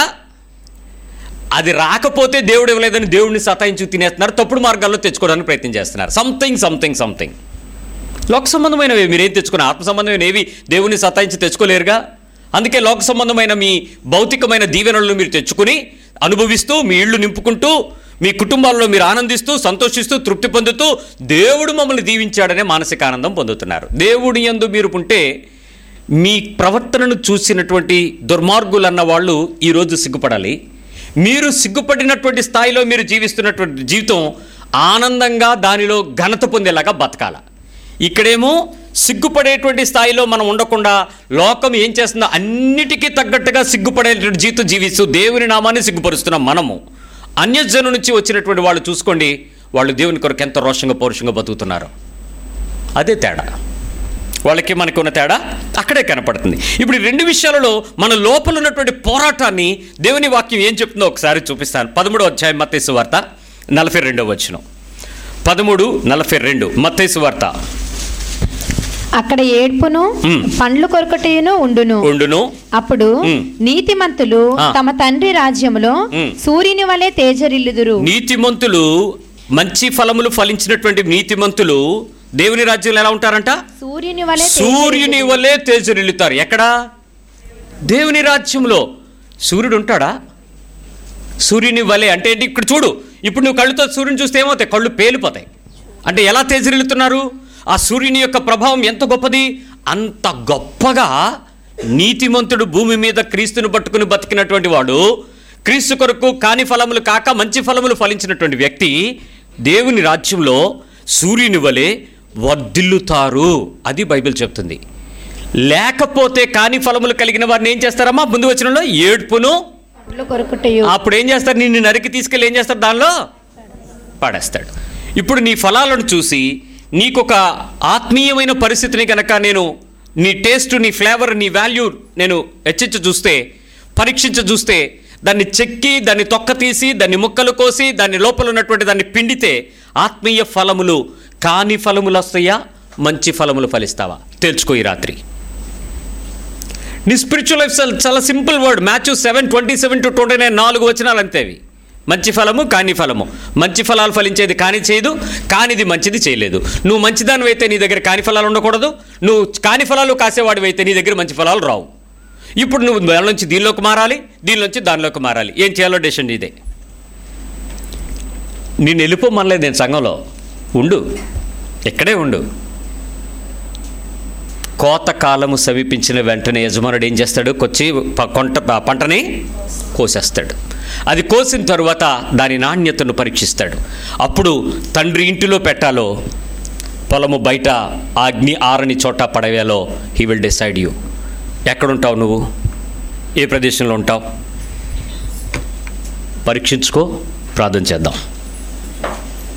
అది రాకపోతే దేవుడు ఇవ్వలేదని దేవుడిని సతాయించు తినేస్తున్నారు తప్పుడు మార్గాల్లో తెచ్చుకోవడానికి ప్రయత్నం చేస్తున్నారు సంథింగ్ సంథింగ్ సంథింగ్ లోక సంబంధమైనవి మీరేం తెచ్చుకున్న ఆత్మ సంబంధమైన ఏవి దేవుని సతాయించి తెచ్చుకోలేరుగా అందుకే లోక సంబంధమైన మీ భౌతికమైన దీవెనలను మీరు తెచ్చుకుని అనుభవిస్తూ మీ ఇళ్ళు నింపుకుంటూ మీ కుటుంబాల్లో మీరు ఆనందిస్తూ సంతోషిస్తూ తృప్తి పొందుతూ దేవుడు మమ్మల్ని దీవించాడనే మానసిక ఆనందం పొందుతున్నారు దేవుడి యందు మీరు ఉంటే మీ ప్రవర్తనను చూసినటువంటి దుర్మార్గులన్న వాళ్ళు ఈరోజు సిగ్గుపడాలి మీరు సిగ్గుపడినటువంటి స్థాయిలో మీరు జీవిస్తున్నటువంటి జీవితం ఆనందంగా దానిలో ఘనత పొందేలాగా బతకాల ఇక్కడేమో సిగ్గుపడేటువంటి స్థాయిలో మనం ఉండకుండా లోకం ఏం చేస్తుందో అన్నిటికీ తగ్గట్టుగా సిగ్గుపడేటువంటి జీవితం జీవిస్తూ దేవుని నామాన్ని సిగ్గుపరుస్తున్నాం మనము అన్యజను నుంచి వచ్చినటువంటి వాళ్ళు చూసుకోండి వాళ్ళు దేవుని కొరకు ఎంత రోషంగా పౌరుషంగా బతుకుతున్నారు అదే తేడా వాళ్ళకి మనకి ఉన్న తేడా అక్కడే కనపడుతుంది ఇప్పుడు ఈ రెండు విషయాలలో మన లోపల ఉన్నటువంటి పోరాటాన్ని దేవుని వాక్యం ఏం చెప్తుందో ఒకసారి చూపిస్తాను పదమూడో అధ్యాయం మత్తేసు వార్త నలభై రెండో వచ్చిన పదమూడు నలభై రెండు మత్తేసు వార్త అక్కడ ఏడ్పును మ్. పండ్లు కొరకటయును ఉండును ఉండును అప్పుడు మ్. నీతిమంతులు ఆ. తమ తండ్రి రాజ్యములో మ్. సూర్యుని వలె తేజరిల్లుదురు నీతిమంతులు మంచి ఫలములు ఫలించినటువంటి నీతిమంతులు దేవుని రాజ్యంలో ఎలా ఉంటారంట సూర్యుని వలె సూర్యుని వలె తేజరిల్లుతారు ఎక్కడా దేవుని రాజ్యంలో సూర్యుడు ఉంటాడా సూర్యుని వలె అంటే ఏంటి ఇక్కడ చూడు ఇప్పుడు నువ్వు కళ్ళుతో సూర్యుని చూస్తే ఏమవుతాయి కళ్ళు పేలిపోతాయి అంటే ఎలా తేజరిల్లుతున్నారు ఆ సూర్యుని యొక్క ప్రభావం ఎంత గొప్పది అంత గొప్పగా నీతిమంతుడు భూమి మీద క్రీస్తుని పట్టుకుని బతికినటువంటి వాడు క్రీస్తు కొరకు కాని ఫలములు కాక మంచి ఫలములు ఫలించినటువంటి వ్యక్తి దేవుని రాజ్యంలో సూర్యుని వలె వర్ధిల్లుతారు అది బైబిల్ చెప్తుంది లేకపోతే కాని ఫలములు కలిగిన వారిని ఏం చేస్తారమ్మా ముందు వచ్చినలో ఏడ్పును పండ్లు కొరకటయు అప్పుడు ఏం చేస్తారు నిన్ను నరికి తీసుకెళ్ళి ఏం చేస్తారు దానిలో పడేస్తాడు ఇప్పుడు నీ ఫలాలను చూసి నీకొక ఆత్మీయమైన పరిస్థితిని కనుక నేను నీ టేస్ట్ నీ ఫ్లేవర్ నీ వాల్యూ నేను హెచ్చించ చూస్తే పరీక్షించ చూస్తే దాన్ని చెక్కి దాన్ని తొక్క తీసి దాన్ని ముక్కలు కోసి దాన్ని లోపల ఉన్నటువంటి దాన్ని పిండితే ఆత్మీయ ఫలములు కాని ఫలములు వస్తాయా మంచి ఫలములు ఫలిస్తావా తెలుసుకో ఈ రాత్రి నీ స్పిరిచువల్ లైఫ్ చాలా simple word Matthew seven twenty seven to twenty nine నాలుగు వచనాలు అంతేవి మంచి ఫలము కాని ఫలము మంచి ఫలాలు ఫలించేది కాని చేయదు కానిది మంచిది చేయలేదు నువ్వు మంచిదాని అయితే నీ దగ్గర కాని ఫలాలు ఉండకూడదు నువ్వు కాని ఫలాలు కాసేవాడివి అయితే నీ దగ్గర మంచి ఫలాలు రావు ఇప్పుడు నువ్వు దాని నుంచి దీనిలోకి మారాలి దీనిలోంచి దానిలోకి మారాలి ఏం చేయాలో డెసిషన్ ఇదే నేను వెళ్ళిపోమనలేదు నేను సంఘంలో ఉండు ఇక్కడే ఉండు కోత కాలము సమీపించిన వెంటనే యజమానుడు ఏం చేస్తాడు కొచ్చి ప- కొంట ప- పంటని కోసేస్తాడు అది కోసిన తరువాత దాని నాణ్యతను పరీక్షిస్తాడు అప్పుడు తండ్రి ఇంటిలో పెట్టాలో పొలము బయట ఆ అగ్ని ఆరని చోట పడవేలో హీ విల్ డిసైడ్ యూ ఎక్కడుంటావు నువ్వు ఏ ప్రదేశంలో ఉంటావు పరీక్షించుకో ప్రార్థన చేద్దాం